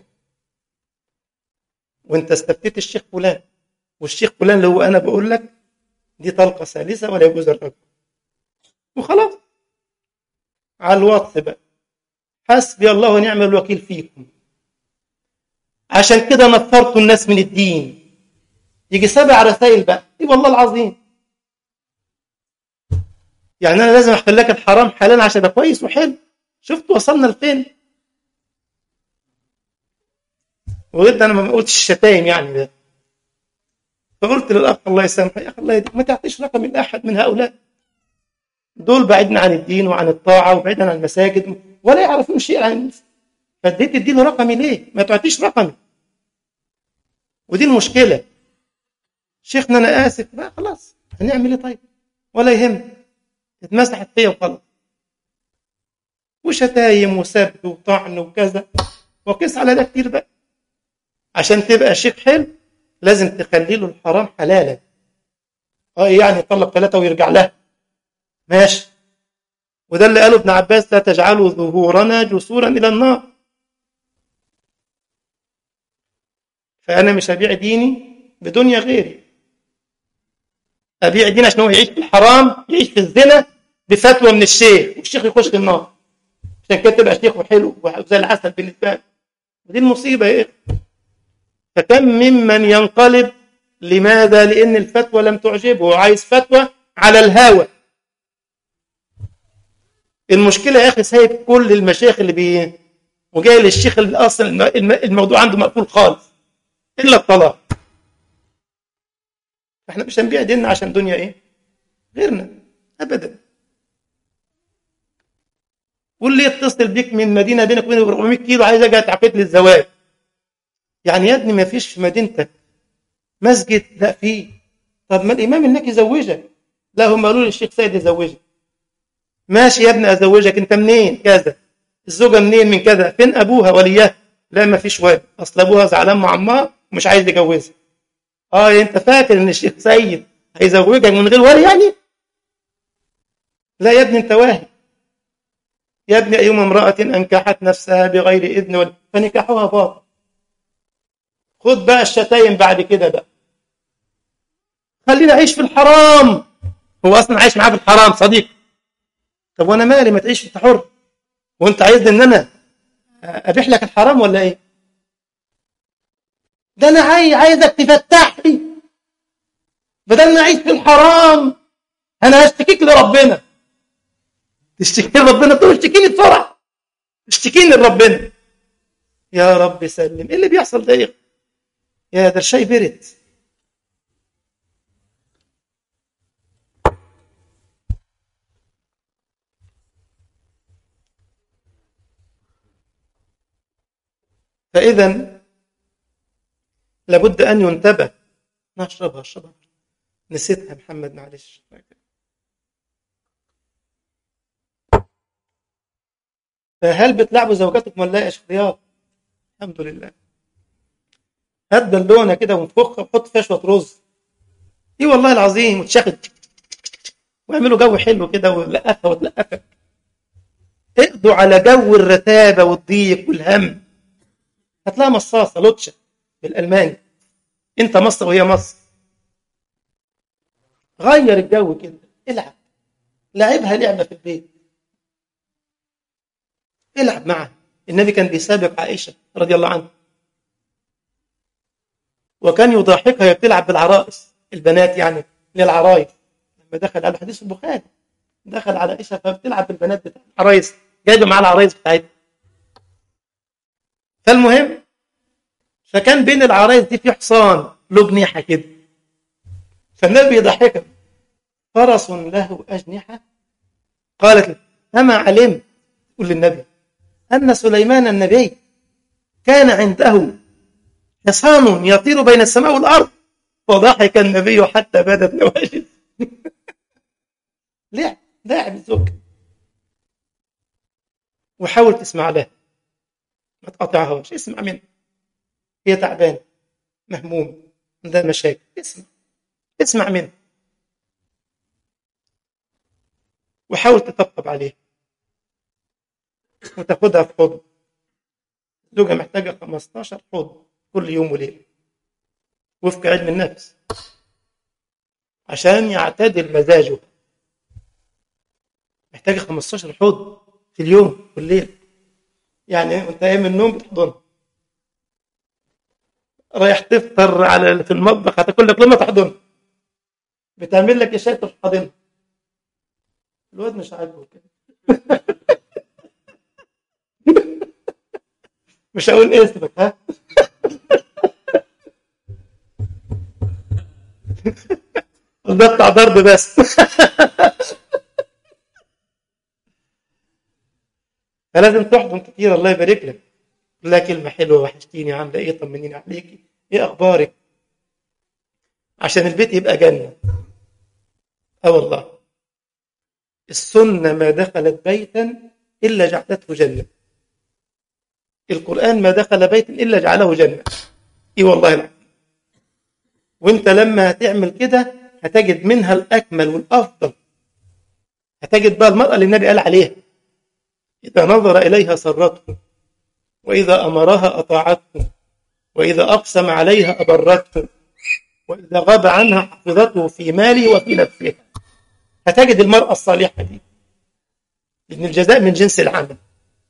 وانت استفتيت الشيخ فلان والشيخ فلان اللي هو انا بقول لك دي طلقه ثالثه ولا يجوز الرجل وخلاص على الواتس بقى حسبي الله ونعم الوكيل فيكم عشان كده نفرتوا الناس من الدين يجي سبع رسائل بقى اي والله العظيم يعني انا لازم احكي لك الحرام حلال عشان ابقى كويس وحلو شفت وصلنا لفين وغير انا ما قلتش الشتايم يعني ده فقلت للاخ الله يسامحه يا اخي الله يهديك ما تعطيش رقم من احد من هؤلاء دول بعيدنا عن الدين وعن الطاعه وبعيدا عن المساجد ولا يعرفون شيء عن الناس فاديت تديله رقمي ليه؟ ما تعطيش رقمي ودي المشكله شيخنا انا اسف بقى خلاص هنعمل ايه طيب؟ ولا يهم اتمسحت فيا وخلاص وشتايم وسب وطعن وكذا وقيس على ده كتير بقى عشان تبقى شيخ حلو لازم تخلي له الحرام حلالا اه يعني يطلق ثلاثه ويرجع لها ماشي وده اللي قاله ابن عباس لا تجعلوا ظهورنا جسورا الى النار فانا مش هبيع ديني بدنيا غيري ابيع ديني عشان هو يعيش في الحرام يعيش في الزنا بفتوى من الشيخ والشيخ يخش النار عشان كده تبقى شيخ وحلو وزي العسل بالنسبه لي ودي المصيبه ايه فكم ممن ينقلب لماذا لان الفتوى لم تعجبه وعايز فتوى على الهوى المشكله يا اخي سايب كل المشايخ اللي بي وجاي للشيخ اللي اصلا الموضوع عنده مقفول خالص الا الطلاق احنا مش هنبيع ديننا عشان دنيا ايه غيرنا ابدا واللي يتصل بيك من مدينه بينك وبين 400 كيلو عايز اجي اتعقد لي الزواج يعني يا ابني ما فيش في مدينتك مسجد لا فيه طب ما الامام انك يزوجك لا هم قالوا لي الشيخ سيد يزوجك ماشي يا ابني ازوجك انت منين كذا الزوجه منين من كذا فين ابوها وليها لا ما فيش والد اصل ابوها زعلان مع عمها ومش عايز يجوزها اه انت فاكر ان الشيخ سيد هيزوجك من غير ولي يعني لا يا ابني انت واهم يا ابن أيما امرأة أنكحت نفسها بغير إذن ول... فنكاحها باطل خد بقى الشتايم بعد كده بقى خلينا أعيش في الحرام هو أصلا عايش معاه في الحرام صديق طب وأنا مالي ما تعيش أنت حر وأنت عايزني إن أنا أبيح لك الحرام ولا إيه ده أنا عايز عايزك تفتح لي بدل ما أعيش في الحرام أنا هشتكيك لربنا تشتكي لربنا تقول اشتكيني بسرعة اشتكيني لربنا يا رب سلم ايه اللي بيحصل ده يا يا ده الشاي برد فإذا لابد أن ينتبه نشربها اشربها نسيتها محمد معلش فهل بتلعبوا زوجاتكم ولا لا يا شيخ رياض؟ الحمد لله هات بالونه كده ونفخها وحط فيها شويه رز ايه والله العظيم وتشخد واعملوا جو حلو كده ولقفها وتلقفك اقضوا على جو الرتابه والضيق والهم هتلاقي مصاصه لوتشه بالالماني انت مصر وهي مصر غير الجو كده العب لعبها لعبه في البيت العب معها النبي كان بيسابق عائشة رضي الله عنها وكان يضاحكها هي بتلعب بالعرائس البنات يعني للعرايس لما دخل على حديث البخاري دخل على عائشة فبتلعب بالبنات بتاع العرايس جايبة معاها العرايس بتاعتها فالمهم فكان بين العرايس دي في حصان له جنيحة كده فالنبي يضحكها فرس له أجنحة قالت أما علمت قل للنبي أن سليمان النبي كان عنده حصان يطير بين السماء والأرض فضحك النبي حتى بدت نواجذ لعب لاعب الزوج وحاول تسمع لها ما تقاطعهاش اسمع منها هي تعبانة مهموم عندها مشاكل اسمع اسمع منها وحاول تطبطب عليها وتاخدها في حضن زوجة محتاجة 15 حضن كل يوم وليلة وفق علم النفس عشان يعتدل مزاجه محتاجة 15 حضن في اليوم والليل يعني وانت قايم من النوم بتحضنها رايح تفطر على في المطبخ هتاكل لك لما تحضنها بتعمل لك شاي تروح حاضنها الواد مش عاجبه كده مش هقول اسمك ها ده بتاع ضرب بس فلازم تحضن كتير الله يبارك لك لا كلمة حلوة وحشتيني عاملة ايه طمنيني عليكي ايه اخبارك عشان البيت يبقى جنة اه والله السنة ما دخلت بيتا إلا جعلته جنة القرآن ما دخل بيت إلا جعله جنة إي والله العظيم وانت لما هتعمل كده هتجد منها الأكمل والأفضل هتجد بقى المرأة اللي النبي قال عليها إذا نظر إليها سرته وإذا أمرها أطاعته وإذا أقسم عليها أبرته وإذا غاب عنها حفظته في ماله وفي نفسها هتجد المرأة الصالحة دي لأن الجزاء من جنس العمل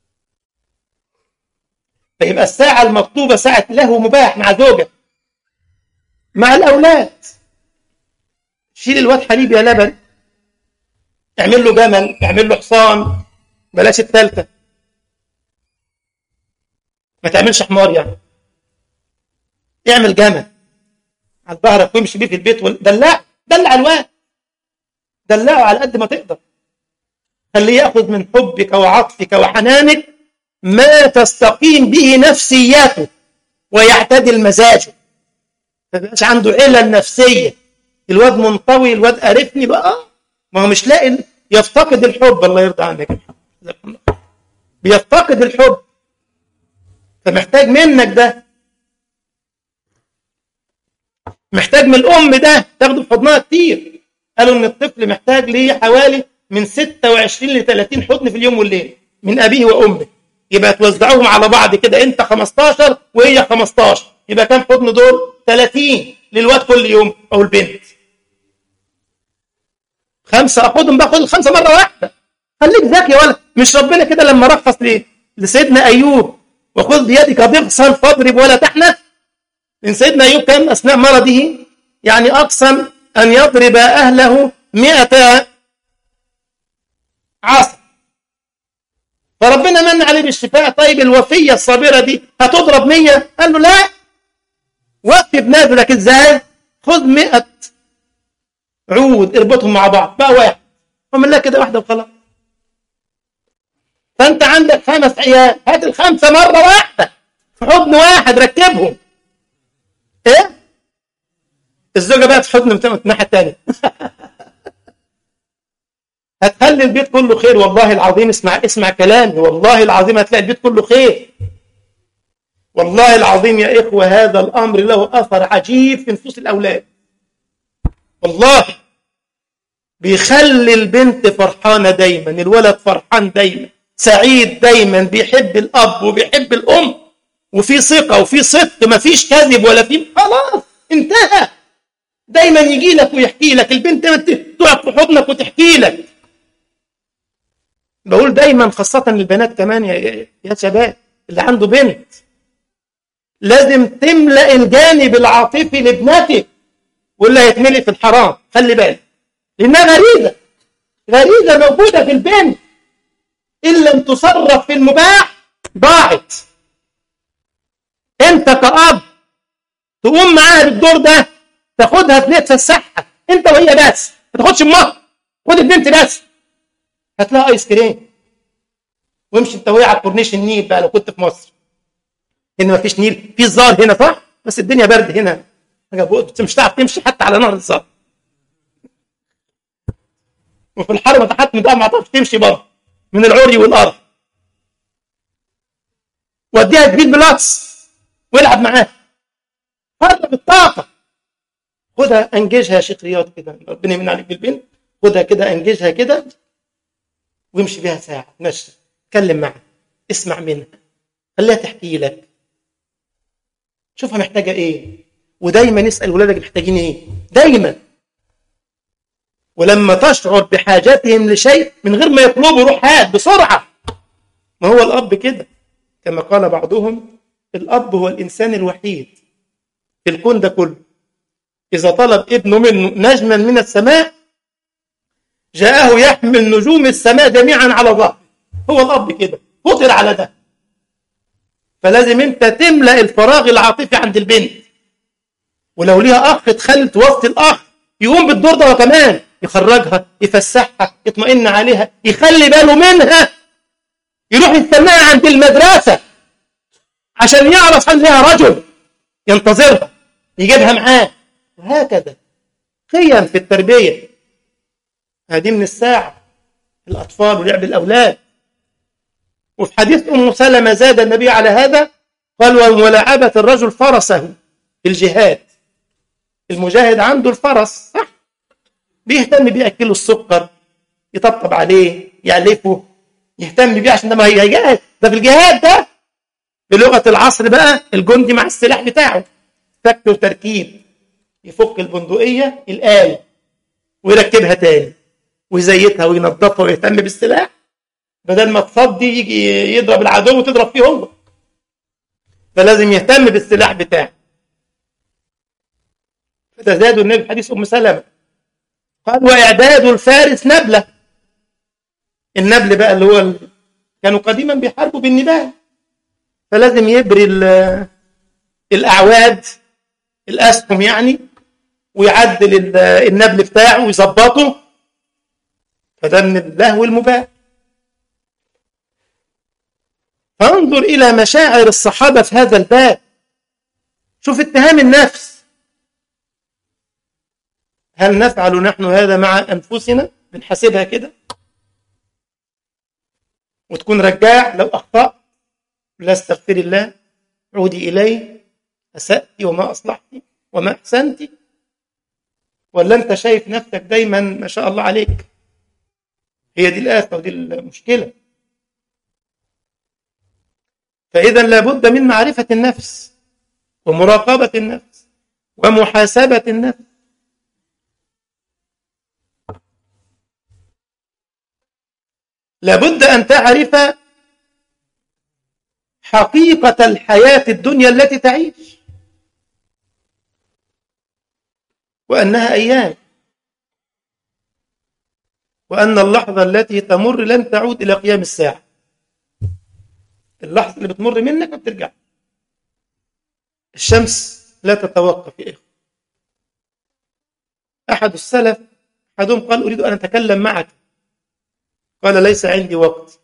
فيبقى الساعة المطلوبة ساعة له مباح مع زوجة مع الأولاد شيل الواد حليب يا لبن اعمل له جمل اعمل له حصان بلاش التالتة ما تعملش حمار يعني اعمل جمل على ظهرك وامشي بيه في البيت وال... دلع دلع الواد دلعه على قد ما تقدر خليه ياخذ من حبك وعطفك وحنانك ما تستقيم به نفسياته ويعتدل مزاجه ما يبقاش عنده علل نفسيه الواد منطوي الواد قرفني بقى ما هو مش لاقي يفتقد الحب الله يرضى عنك يا محمد بيفتقد الحب فمحتاج منك ده محتاج من الام ده تاخده في حضنها كتير قالوا ان الطفل محتاج ليه حوالي من 26 ل 30 حضن في اليوم والليل من ابيه وامه يبقى توزعوهم على بعض كده انت 15 وهي 15 يبقى كام حضن دول 30 للواد كل يوم او البنت خمسه اخدهم باخد الخمسه مره واحده خليك ذكي يا ولد مش ربنا كده لما رخص ليه لسيدنا ايوب وخذ بيدك ضغصا فاضرب ولا تحنث ان سيدنا ايوب كان اثناء مرضه يعني اقسم ان يضرب اهله مئة عصا فربنا من عليه بالشفاء طيب الوفيه الصابره دي هتضرب مية قال له لا وقف بنادلك ازاي خذ مئة عود اربطهم مع بعض بقى واحد ومن الله كده واحده وخلاص فانت عندك خمس عيال هات الخمسه مره واحده في حضن واحد ركبهم ايه الزوجه بقى في حضن من الناحيه الثانيه هتخلي البيت كله خير والله العظيم اسمع اسمع كلامي والله العظيم هتلاقي البيت كله خير والله العظيم يا إخوة هذا الأمر له أثر عجيب في نفوس الأولاد والله بيخلي البنت فرحانة دايما الولد فرحان دايما سعيد دايما بيحب الأب وبيحب الأم وفي ثقة وفي صدق مفيش كذب ولا في خلاص انتهى دايما يجي لك ويحكي لك البنت تقعد في حضنك وتحكي لك بقول دايما خاصة البنات كمان يا, يا شباب اللي عنده بنت لازم تملأ الجانب العاطفي لابنتك واللي هيتملي في الحرام خلي بالك لأنها غريزة غريزة موجودة في البنت إن لم تصرف في المباح ضاعت أنت كأب تقوم معاها بالدور ده تاخدها في نفس الصحة أنت وهي بس ما تاخدش أمها خد البنت بس هتلاقي ايس كريم وامشي انت وهي على كورنيش النيل بقى لو كنت في مصر هنا ما فيش نيل في زار هنا صح بس الدنيا برد هنا مش هتعرف تمشي حتى على نهر الزار وفي الحر ما حتى ده ما تعرفش تمشي بره من العري والقرف وديها تبيل بلاتس والعب معاها فرق بالطاقه خدها انجزها يا شيخ رياض كده ربنا يمن عليك بالبنت خدها كده انجزها كده وامشي بيها ساعة مشي اتكلم معها اسمع منها خليها تحكي لك شوفها محتاجة ايه ودايما اسأل ولادك محتاجين ايه دايما ولما تشعر بحاجتهم لشيء من غير ما يطلبوا روح هات بسرعة ما هو الأب كده كما قال بعضهم الأب هو الإنسان الوحيد في الكون ده كله إذا طلب ابنه منه نجما من السماء جاءه يحمل نجوم السماء جميعا على ظهره هو الأب كده فطر على ده فلازم انت تملأ الفراغ العاطفي عند البنت ولو ليها أخ تخلي توصي الأخ يقوم بالدور ده كمان يخرجها يفسحها يطمئن عليها يخلي باله منها يروح يستناها عند المدرسة عشان يعرف أن لها رجل ينتظرها يجيبها معاه وهكذا قيم في التربية هذه من الساعة الأطفال ولعب الأولاد وفي حديث أم سلمة زاد النبي على هذا قال وملاعبة الرجل فرسه في الجهاد المجاهد عنده الفرس صح بيهتم بيأكله السكر يطبطب عليه يعلفه يهتم بيه عشان ده ما هيجاهد ده في الجهاد ده بلغة العصر بقى الجندي مع السلاح بتاعه فك وتركيب يفك البندقية الآية ويركبها تاني ويزيتها وينظفها ويهتم بالسلاح بدل ما تصدي يجي يضرب العدو وتضرب فيه هو فلازم يهتم بالسلاح بتاعه فتزداد النبي في حديث ام سلمه قال واعداد الفارس نبله النبل بقى اللي هو ال... كانوا قديما بيحاربوا بالنبال فلازم يبري الاعواد الاسهم يعني ويعدل النبل بتاعه ويظبطه فده من اللهو المباح فانظر إلى مشاعر الصحابة في هذا الباب شوف اتهام النفس هل نفعل نحن هذا مع أنفسنا بنحاسبها كده وتكون رجاع لو أخطأت لا استغفر الله عودي إليه أسأت وما أصلحت وما أحسنت ولا أنت شايف نفسك دايما ما شاء الله عليك هي دي الآفة ودي المشكلة فإذا لابد من معرفة النفس ومراقبة النفس ومحاسبة النفس لابد أن تعرف حقيقة الحياة الدنيا التي تعيش وأنها أيام وأن اللحظة التي تمر لن تعود إلى قيام الساعة اللحظة اللي بتمر منك ما بترجع الشمس لا تتوقف يا إخوة أحد السلف أحدهم قال أريد أن أتكلم معك قال ليس عندي وقت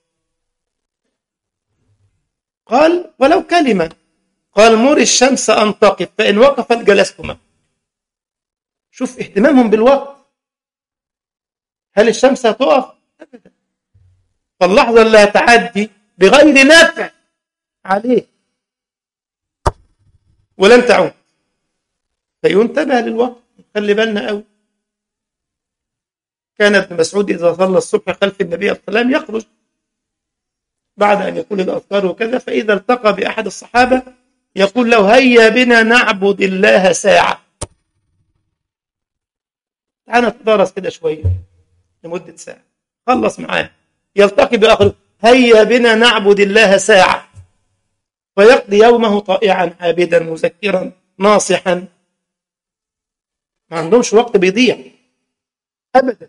قال ولو كلمة قال مر الشمس أن تقف فإن وقفت جلستما شوف اهتمامهم بالوقت هل الشمس هتقف؟ أبدا فاللحظة اللي هتعدي بغير نفع عليه ولن تعود فينتبه للوقت خلي بالنا قوي كان ابن مسعود إذا صلى الصبح خلف النبي صلى الله عليه وسلم يخرج بعد أن يقول الأذكار وكذا فإذا التقى بأحد الصحابة يقول له هيا بنا نعبد الله ساعة تعال نتدارس كده شوية لمدة ساعة خلص معاه يلتقي بآخر هيا بنا نعبد الله ساعة ويقضي يومه طائعا عابدا مذكرا ناصحا ما عندهمش وقت بيضيع أبدا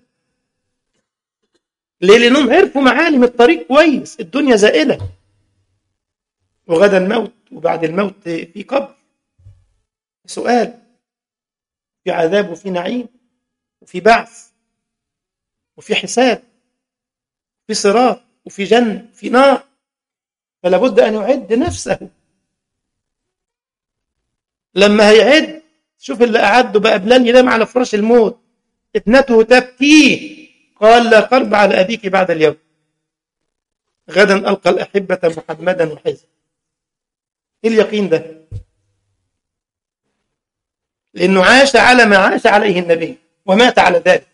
ليه لأنهم عرفوا معالم الطريق كويس الدنيا زائلة وغدا الموت وبعد الموت في قبر سؤال في عذاب وفي نعيم وفي بعث وفي حساب في صراط وفي جنة وفي نار فلا بد أن يعد نفسه لما هيعد شوف اللي أعده بقى بلال ينام على فراش الموت ابنته تبكيه قال لا قرب على أبيك بعد اليوم غدا ألقى الأحبة محمدا وحزب إيه اليقين ده لأنه عاش على ما عاش عليه النبي ومات على ذلك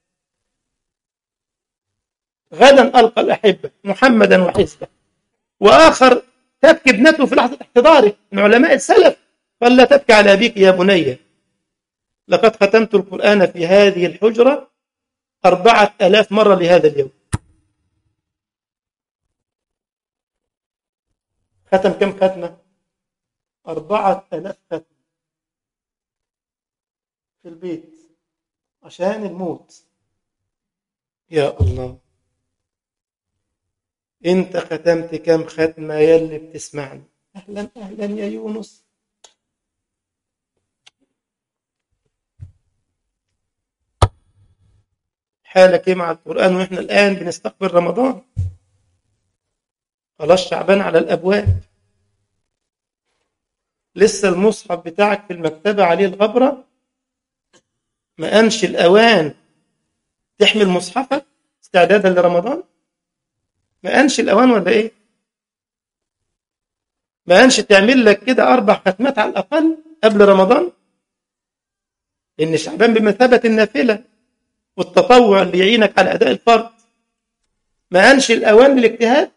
غدا ألقى الأحبة محمدا وحزبه وآخر تبكي ابنته في لحظة احتضاره من علماء السلف قال لا تبكي على أبيك يا بني لقد ختمت القرآن في هذه الحجرة أربعة ألاف مرة لهذا اليوم ختم كم ختمة أربعة ألاف ختمة في البيت عشان الموت يا الله انت ختمت كم ختمة يا اللي بتسمعني أهلا أهلا يا يونس حالك ايه مع القرآن واحنا الآن بنستقبل رمضان خلاص شعبان على الأبواب لسه المصحف بتاعك في المكتبة عليه الغبرة ما أنش الأوان تحمل مصحفك استعدادا لرمضان ما أنش الأوان ولا إيه ما أنش تعمل لك كده أربع ختمات على الأقل قبل رمضان إن شعبان بمثابة النافلة والتطوع اللي يعينك على أداء الفرض ما أنش الأوان للاجتهاد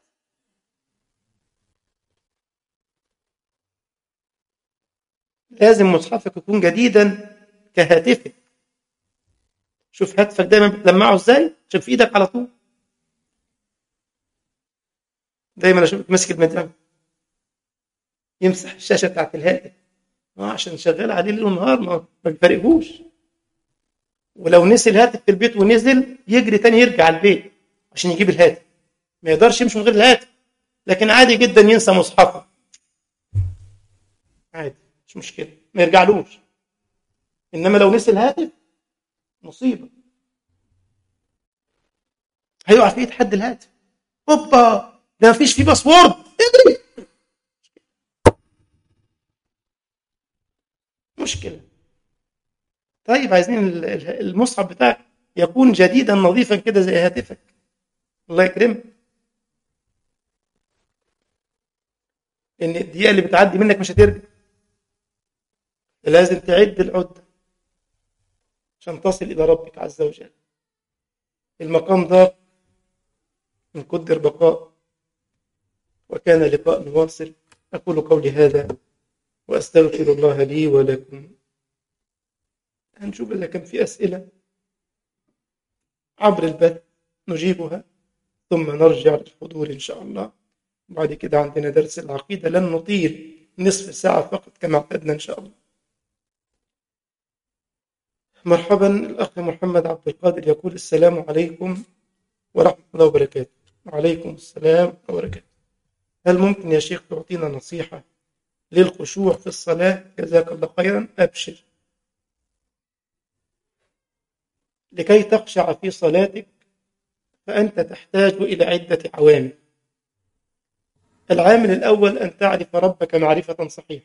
لازم مصحفك يكون جديدا كهاتفك شوف هاتفك دايما بتلمعه ازاي عشان في ايدك على طول دايما اشوفك ماسك المدام يمسح الشاشه بتاعت الهاتف اه عشان شغال عليه ليل ونهار ما ما بيفارقهوش ولو نسي الهاتف في البيت ونزل يجري تاني يرجع البيت عشان يجيب الهاتف ما يقدرش يمشي من غير الهاتف لكن عادي جدا ينسى مصحفه عادي مش مشكله ما يرجعلوش انما لو نسي الهاتف مصيبه هيقع في ايد حد الهاتف اوبا ده ما فيش فيه باسورد اجري مشكله طيب عايزين المصحف بتاعك يكون جديدا نظيفا كده زي هاتفك الله يكرمك ان الدقيقه اللي بتعدي منك مش هترجع لازم تعد العده عشان تصل الى ربك عز وجل المقام ضاق من قدر بقاء وكان لقاء واصل أقول قولي هذا وأستغفر الله لي ولكم هنشوف إذا كان في أسئلة عبر البث نجيبها ثم نرجع للحضور إن شاء الله وبعد كده عندنا درس العقيدة لن نطيل نصف ساعة فقط كما اعتدنا إن شاء الله مرحبا الأخ محمد عبد القادر يقول السلام عليكم ورحمة الله وبركاته وعليكم السلام وبركاته هل ممكن يا شيخ تعطينا نصيحة للخشوع في الصلاة جزاك الله خيرا أبشر لكي تخشع في صلاتك فأنت تحتاج إلى عدة عوامل العامل الأول أن تعرف ربك معرفة صحيحة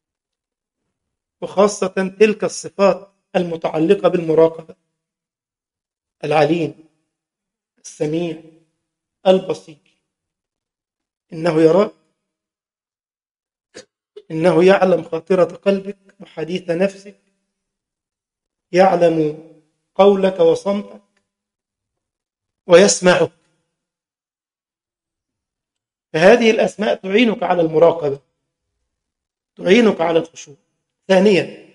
وخاصة تلك الصفات المتعلقة بالمراقبة العليم السميع البصير إنه يراك إنه يعلم خاطرة قلبك وحديث نفسك يعلم قولك وصمتك ويسمعك فهذه الأسماء تعينك على المراقبة تعينك على الخشوع ثانيا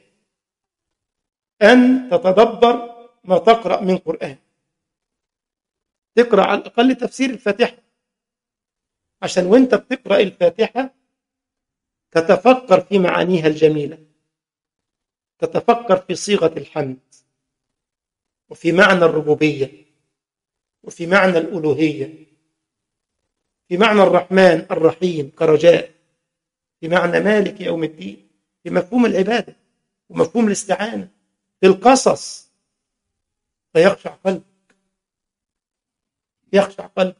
أن تتدبر ما تقرأ من قرآن تقرأ على الأقل تفسير الفاتحة عشان وانت بتقرأ الفاتحة تتفكر في معانيها الجميلة تتفكر في صيغة الحمد وفي معنى الربوبية وفي معنى الألوهية في معنى الرحمن الرحيم كرجاء في معنى مالك يوم الدين في مفهوم العبادة ومفهوم الاستعانة في القصص فيخشع قلبك يخشع قلبك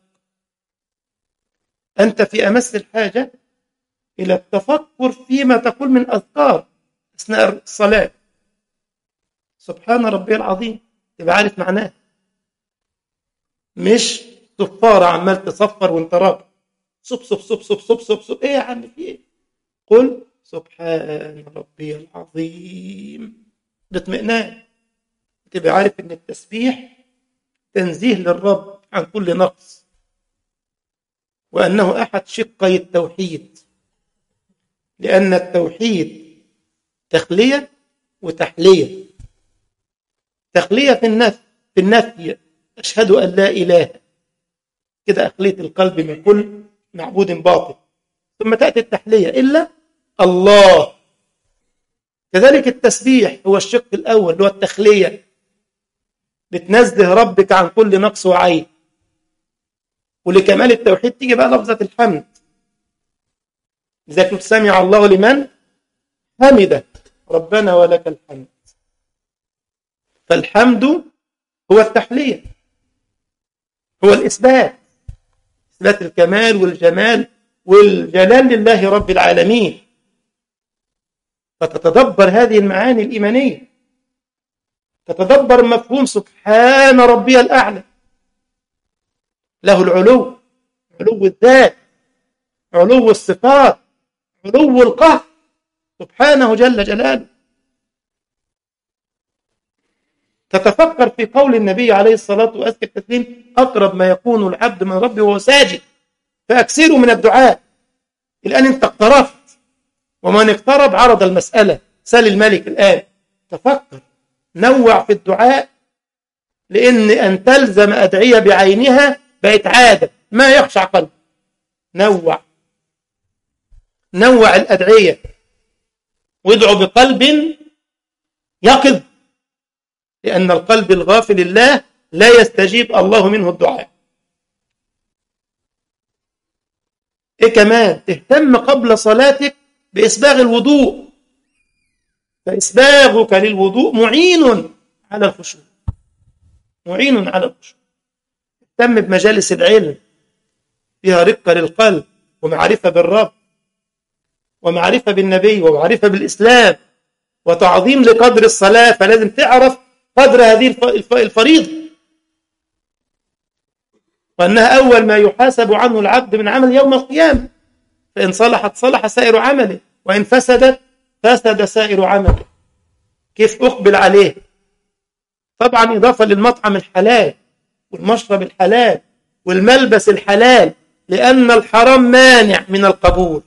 أنت في أمس الحاجة إلى التفكر فيما تقول من أذكار أثناء الصلاة سبحان ربي العظيم تبقى عارف معناه مش صفارة عمال تصفر وانت راكب صب صب صب صب صب صب صب ايه يا عم في ايه قل سبحان ربي العظيم باطمئنان تبقى عارف ان التسبيح تنزيه للرب عن كل نقص وانه احد شقي التوحيد لان التوحيد تخليه وتحليه تخليه في النفي في النفي اشهد ان لا اله كده اخليه القلب من كل معبود باطل ثم تاتي التحليه الا الله كذلك التسبيح هو الشق الاول اللي هو التخليه بتنزه ربك عن كل نقص وعيب ولكمال التوحيد تيجي بقى لفظه الحمد لذلك سمع الله لمن حمده ربنا ولك الحمد فالحمد هو التحليه هو الإثبات إثبات الكمال والجمال والجلال لله رب العالمين فتتدبر هذه المعاني الإيمانية تتدبر مفهوم سبحان ربي الأعلى له العلو علو الذات علو الصفات علو القهر سبحانه جل جلاله تتفكر في قول النبي عليه الصلاة وأزكى التسليم أقرب ما يكون العبد من ربه وهو ساجد فأكثروا من الدعاء الآن أنت اقتربت ومن اقترب عرض المسألة سال الملك الآن تفكر نوع في الدعاء لأن أن تلزم أدعية بعينها بقت عادة ما يخشع قلب نوع نوع الأدعية وادعو بقلب يقظ لأن القلب الغافل الله لا يستجيب الله منه الدعاء إيه كمان تهتم قبل صلاتك بإسباغ الوضوء فإسباغك للوضوء معين على الخشوع معين على الخشوع اهتم بمجالس العلم فيها رقة للقلب ومعرفة بالرب ومعرفة بالنبي ومعرفة بالإسلام وتعظيم لقدر الصلاة فلازم تعرف قدر هذه الفريضة وأنها أول ما يحاسب عنه العبد من عمل يوم القيامة فإن صلحت صلح سائر عمله وإن فسدت فسد سائر عمله كيف أقبل عليه طبعا إضافة للمطعم الحلال والمشرب الحلال والملبس الحلال لأن الحرام مانع من القبول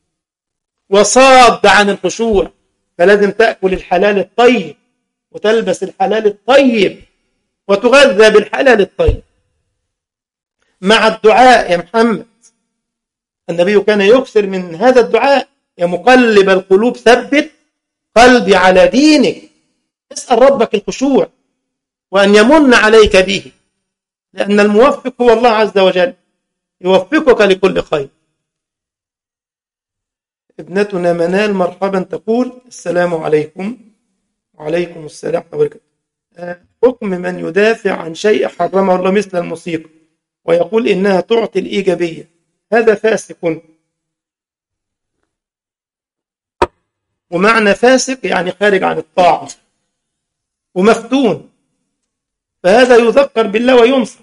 وصاد عن الخشوع فلازم تأكل الحلال الطيب وتلبس الحلال الطيب وتغذى بالحلال الطيب مع الدعاء يا محمد النبي كان يكثر من هذا الدعاء يا مقلب القلوب ثبت قلبي على دينك اسأل ربك الخشوع وأن يمن عليك به لأن الموفق هو الله عز وجل يوفقك لكل خير ابنتنا منال مرحبا تقول السلام عليكم وعليكم السلام وبركاته حكم من يدافع عن شيء حرمه الله مثل الموسيقى ويقول إنها تعطي الإيجابية هذا فاسق ومعنى فاسق يعني خارج عن الطاعة ومفتون فهذا يذكر بالله وينصح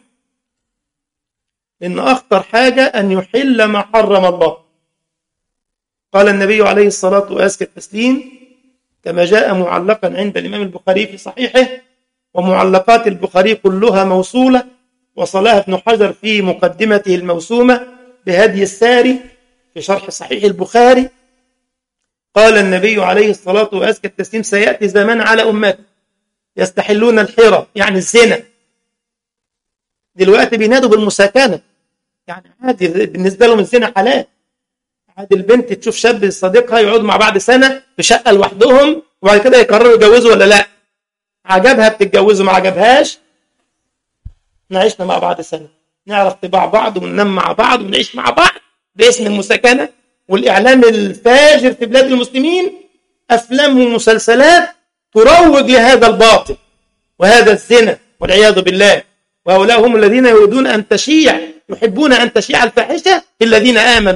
إن أخطر حاجة أن يحل ما حرم الله قال النبي عليه الصلاة وأزكى التسليم كما جاء معلقا عند الإمام البخاري في صحيحه ومعلقات البخاري كلها موصولة وصلها ابن حجر في مقدمته الموسومة بهدي الساري في شرح صحيح البخاري قال النبي عليه الصلاة وأزكى التسليم سيأتي زمان على أمته يستحلون الحرى يعني الزنا دلوقتي بينادوا بالمساكنة يعني عادي بالنسبة لهم الزنا حلال عادي البنت تشوف شاب صديقها يقعدوا مع بعض سنة في شقة لوحدهم وبعد كده يقرروا يتجوزوا ولا لا عجبها بتتجوزوا ما عجبهاش نعيشنا مع بعض سنة نعرف طباع بعض وننام مع بعض ونعيش مع بعض باسم المساكنة والإعلام الفاجر في بلاد المسلمين أفلام ومسلسلات تروج لهذا الباطل وهذا الزنا والعياذ بالله وهؤلاء هم الذين يريدون أن تشيع يحبون أن تشيع الفاحشة في الذين آمنوا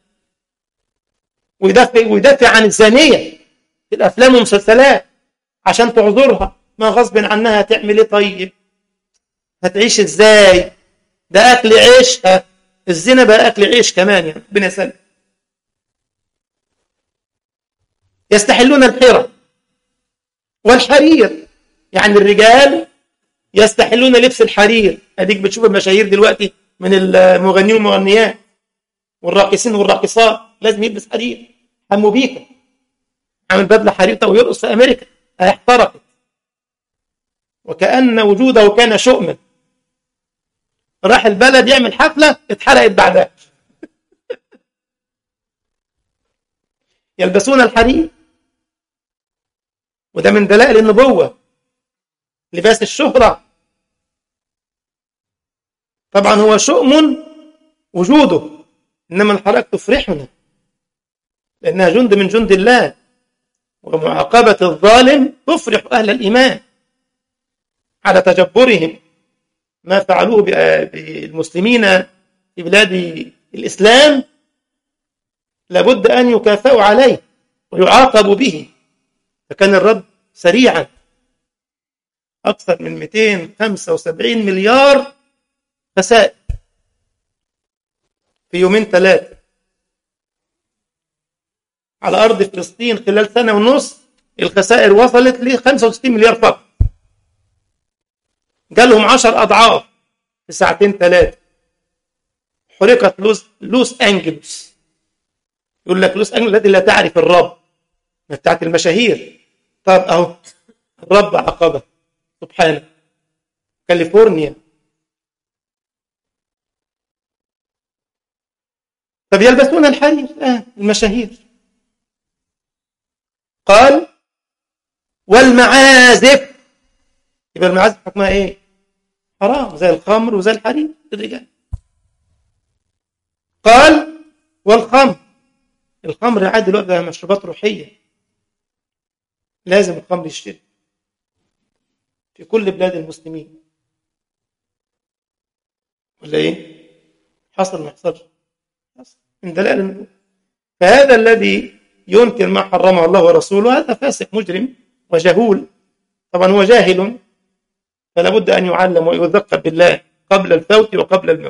ويدافع, ويدافع عن الزانية في الأفلام والمسلسلات عشان تعذرها ما غصب عنها تعمل ايه طيب هتعيش ازاي ده أكل عيشها الزنا بقى أكل عيش كمان يعني ربنا يسلم يستحلون الحرى والحرير يعني الرجال يستحلون لبس الحرير اديك بتشوف المشاهير دلوقتي من المغنيين والمغنيات والراقصين والراقصات لازم يلبس حرير حمو بيكا عامل بدله حرير ويرقص في امريكا احترقت وكأن وجوده كان شؤما راح البلد يعمل حفلة اتحرقت بعدها يلبسون الحرير وده من دلائل النبوة لباس الشهرة طبعا هو شؤم وجوده إنما الحرائق تفرحنا لأنها جند من جند الله ومعاقبة الظالم تفرح أهل الإيمان على تجبرهم ما فعلوه بالمسلمين في بلاد الإسلام لابد أن يكافئوا عليه ويعاقبوا به فكان الرد سريعا أكثر من 275 مليار خسائر في يومين ثلاثة على أرض فلسطين خلال سنة ونص الخسائر وصلت ل 65 مليار فقط جالهم 10 أضعاف في ساعتين ثلاثة حرقت لوس, لوس أنجلوس يقول لك لوس أنجلوس التي لا تعرف الرب بتاعت المشاهير طب أهو الرب عقبه سبحانه كاليفورنيا طب يلبسون الحرير آه المشاهير قال والمعازف يبقى المعازف حكمها ايه حرام زي الخمر وزي الحرير الرجال قال والخمر الخمر عاد دلوقتي بقى مشروبات روحيه لازم الخمر يشتري في كل بلاد المسلمين ولا ايه حصل ما حصلش حصل من دلائل النبوة فهذا الذي ينكر ما حرمه الله ورسوله هذا فاسق مجرم وجهول طبعا هو جاهل فلا بد أن يعلم ويذكر بالله قبل الفوت وقبل الموت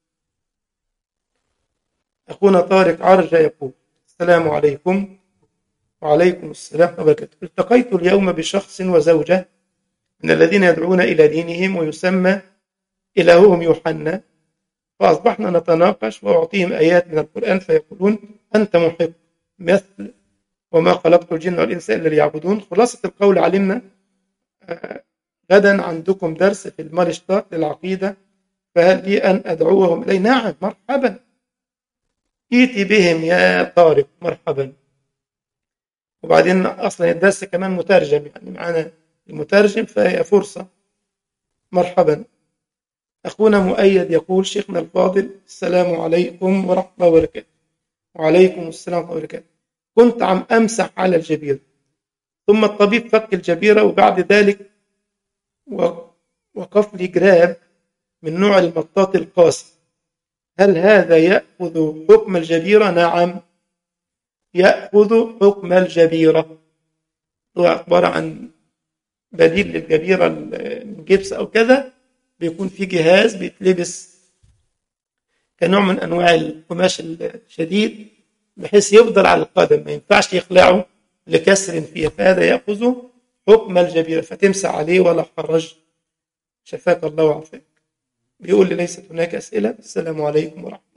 أخونا طارق عرجة يقول السلام عليكم وعليكم السلام وبركاته التقيت اليوم بشخص وزوجة من الذين يدعون إلى دينهم ويسمى إلههم يوحنا فأصبحنا نتناقش وأعطيهم آيات من القرآن فيقولون أنت محق مثل وما خلقت الجن والإنس إلا ليعبدون خلاصة القول علمنا آه، غدا عندكم درس في المالشتات للعقيدة فهل لي أن أدعوهم إليه نعم مرحبا ائتي بهم يا طارق مرحبا وبعدين أصلا الدرس كمان مترجم يعني معنا المترجم فهي فرصة مرحبا أخونا مؤيد يقول شيخنا الفاضل السلام عليكم ورحمة الله وبركاته وعليكم السلام ورحمة الله وبركاته كنت عم أمسح على الجبيرة ثم الطبيب فك الجبيرة وبعد ذلك وقف لي جراب من نوع المطاط القاسي هل هذا يأخذ حكم الجبيرة؟ نعم يأخذ حكم الجبيرة هو عبارة عن بديل للجبيرة من جبس أو كذا بيكون في جهاز بيتلبس كنوع من أنواع القماش الشديد بحيث يفضل على القدم ما ينفعش يخلعه لكسر فيه فهذا يأخذ حكم الجبيرة فتمسح عليه ولا حرج شفاك الله وعافاك بيقول لي ليست هناك أسئلة السلام عليكم ورحمة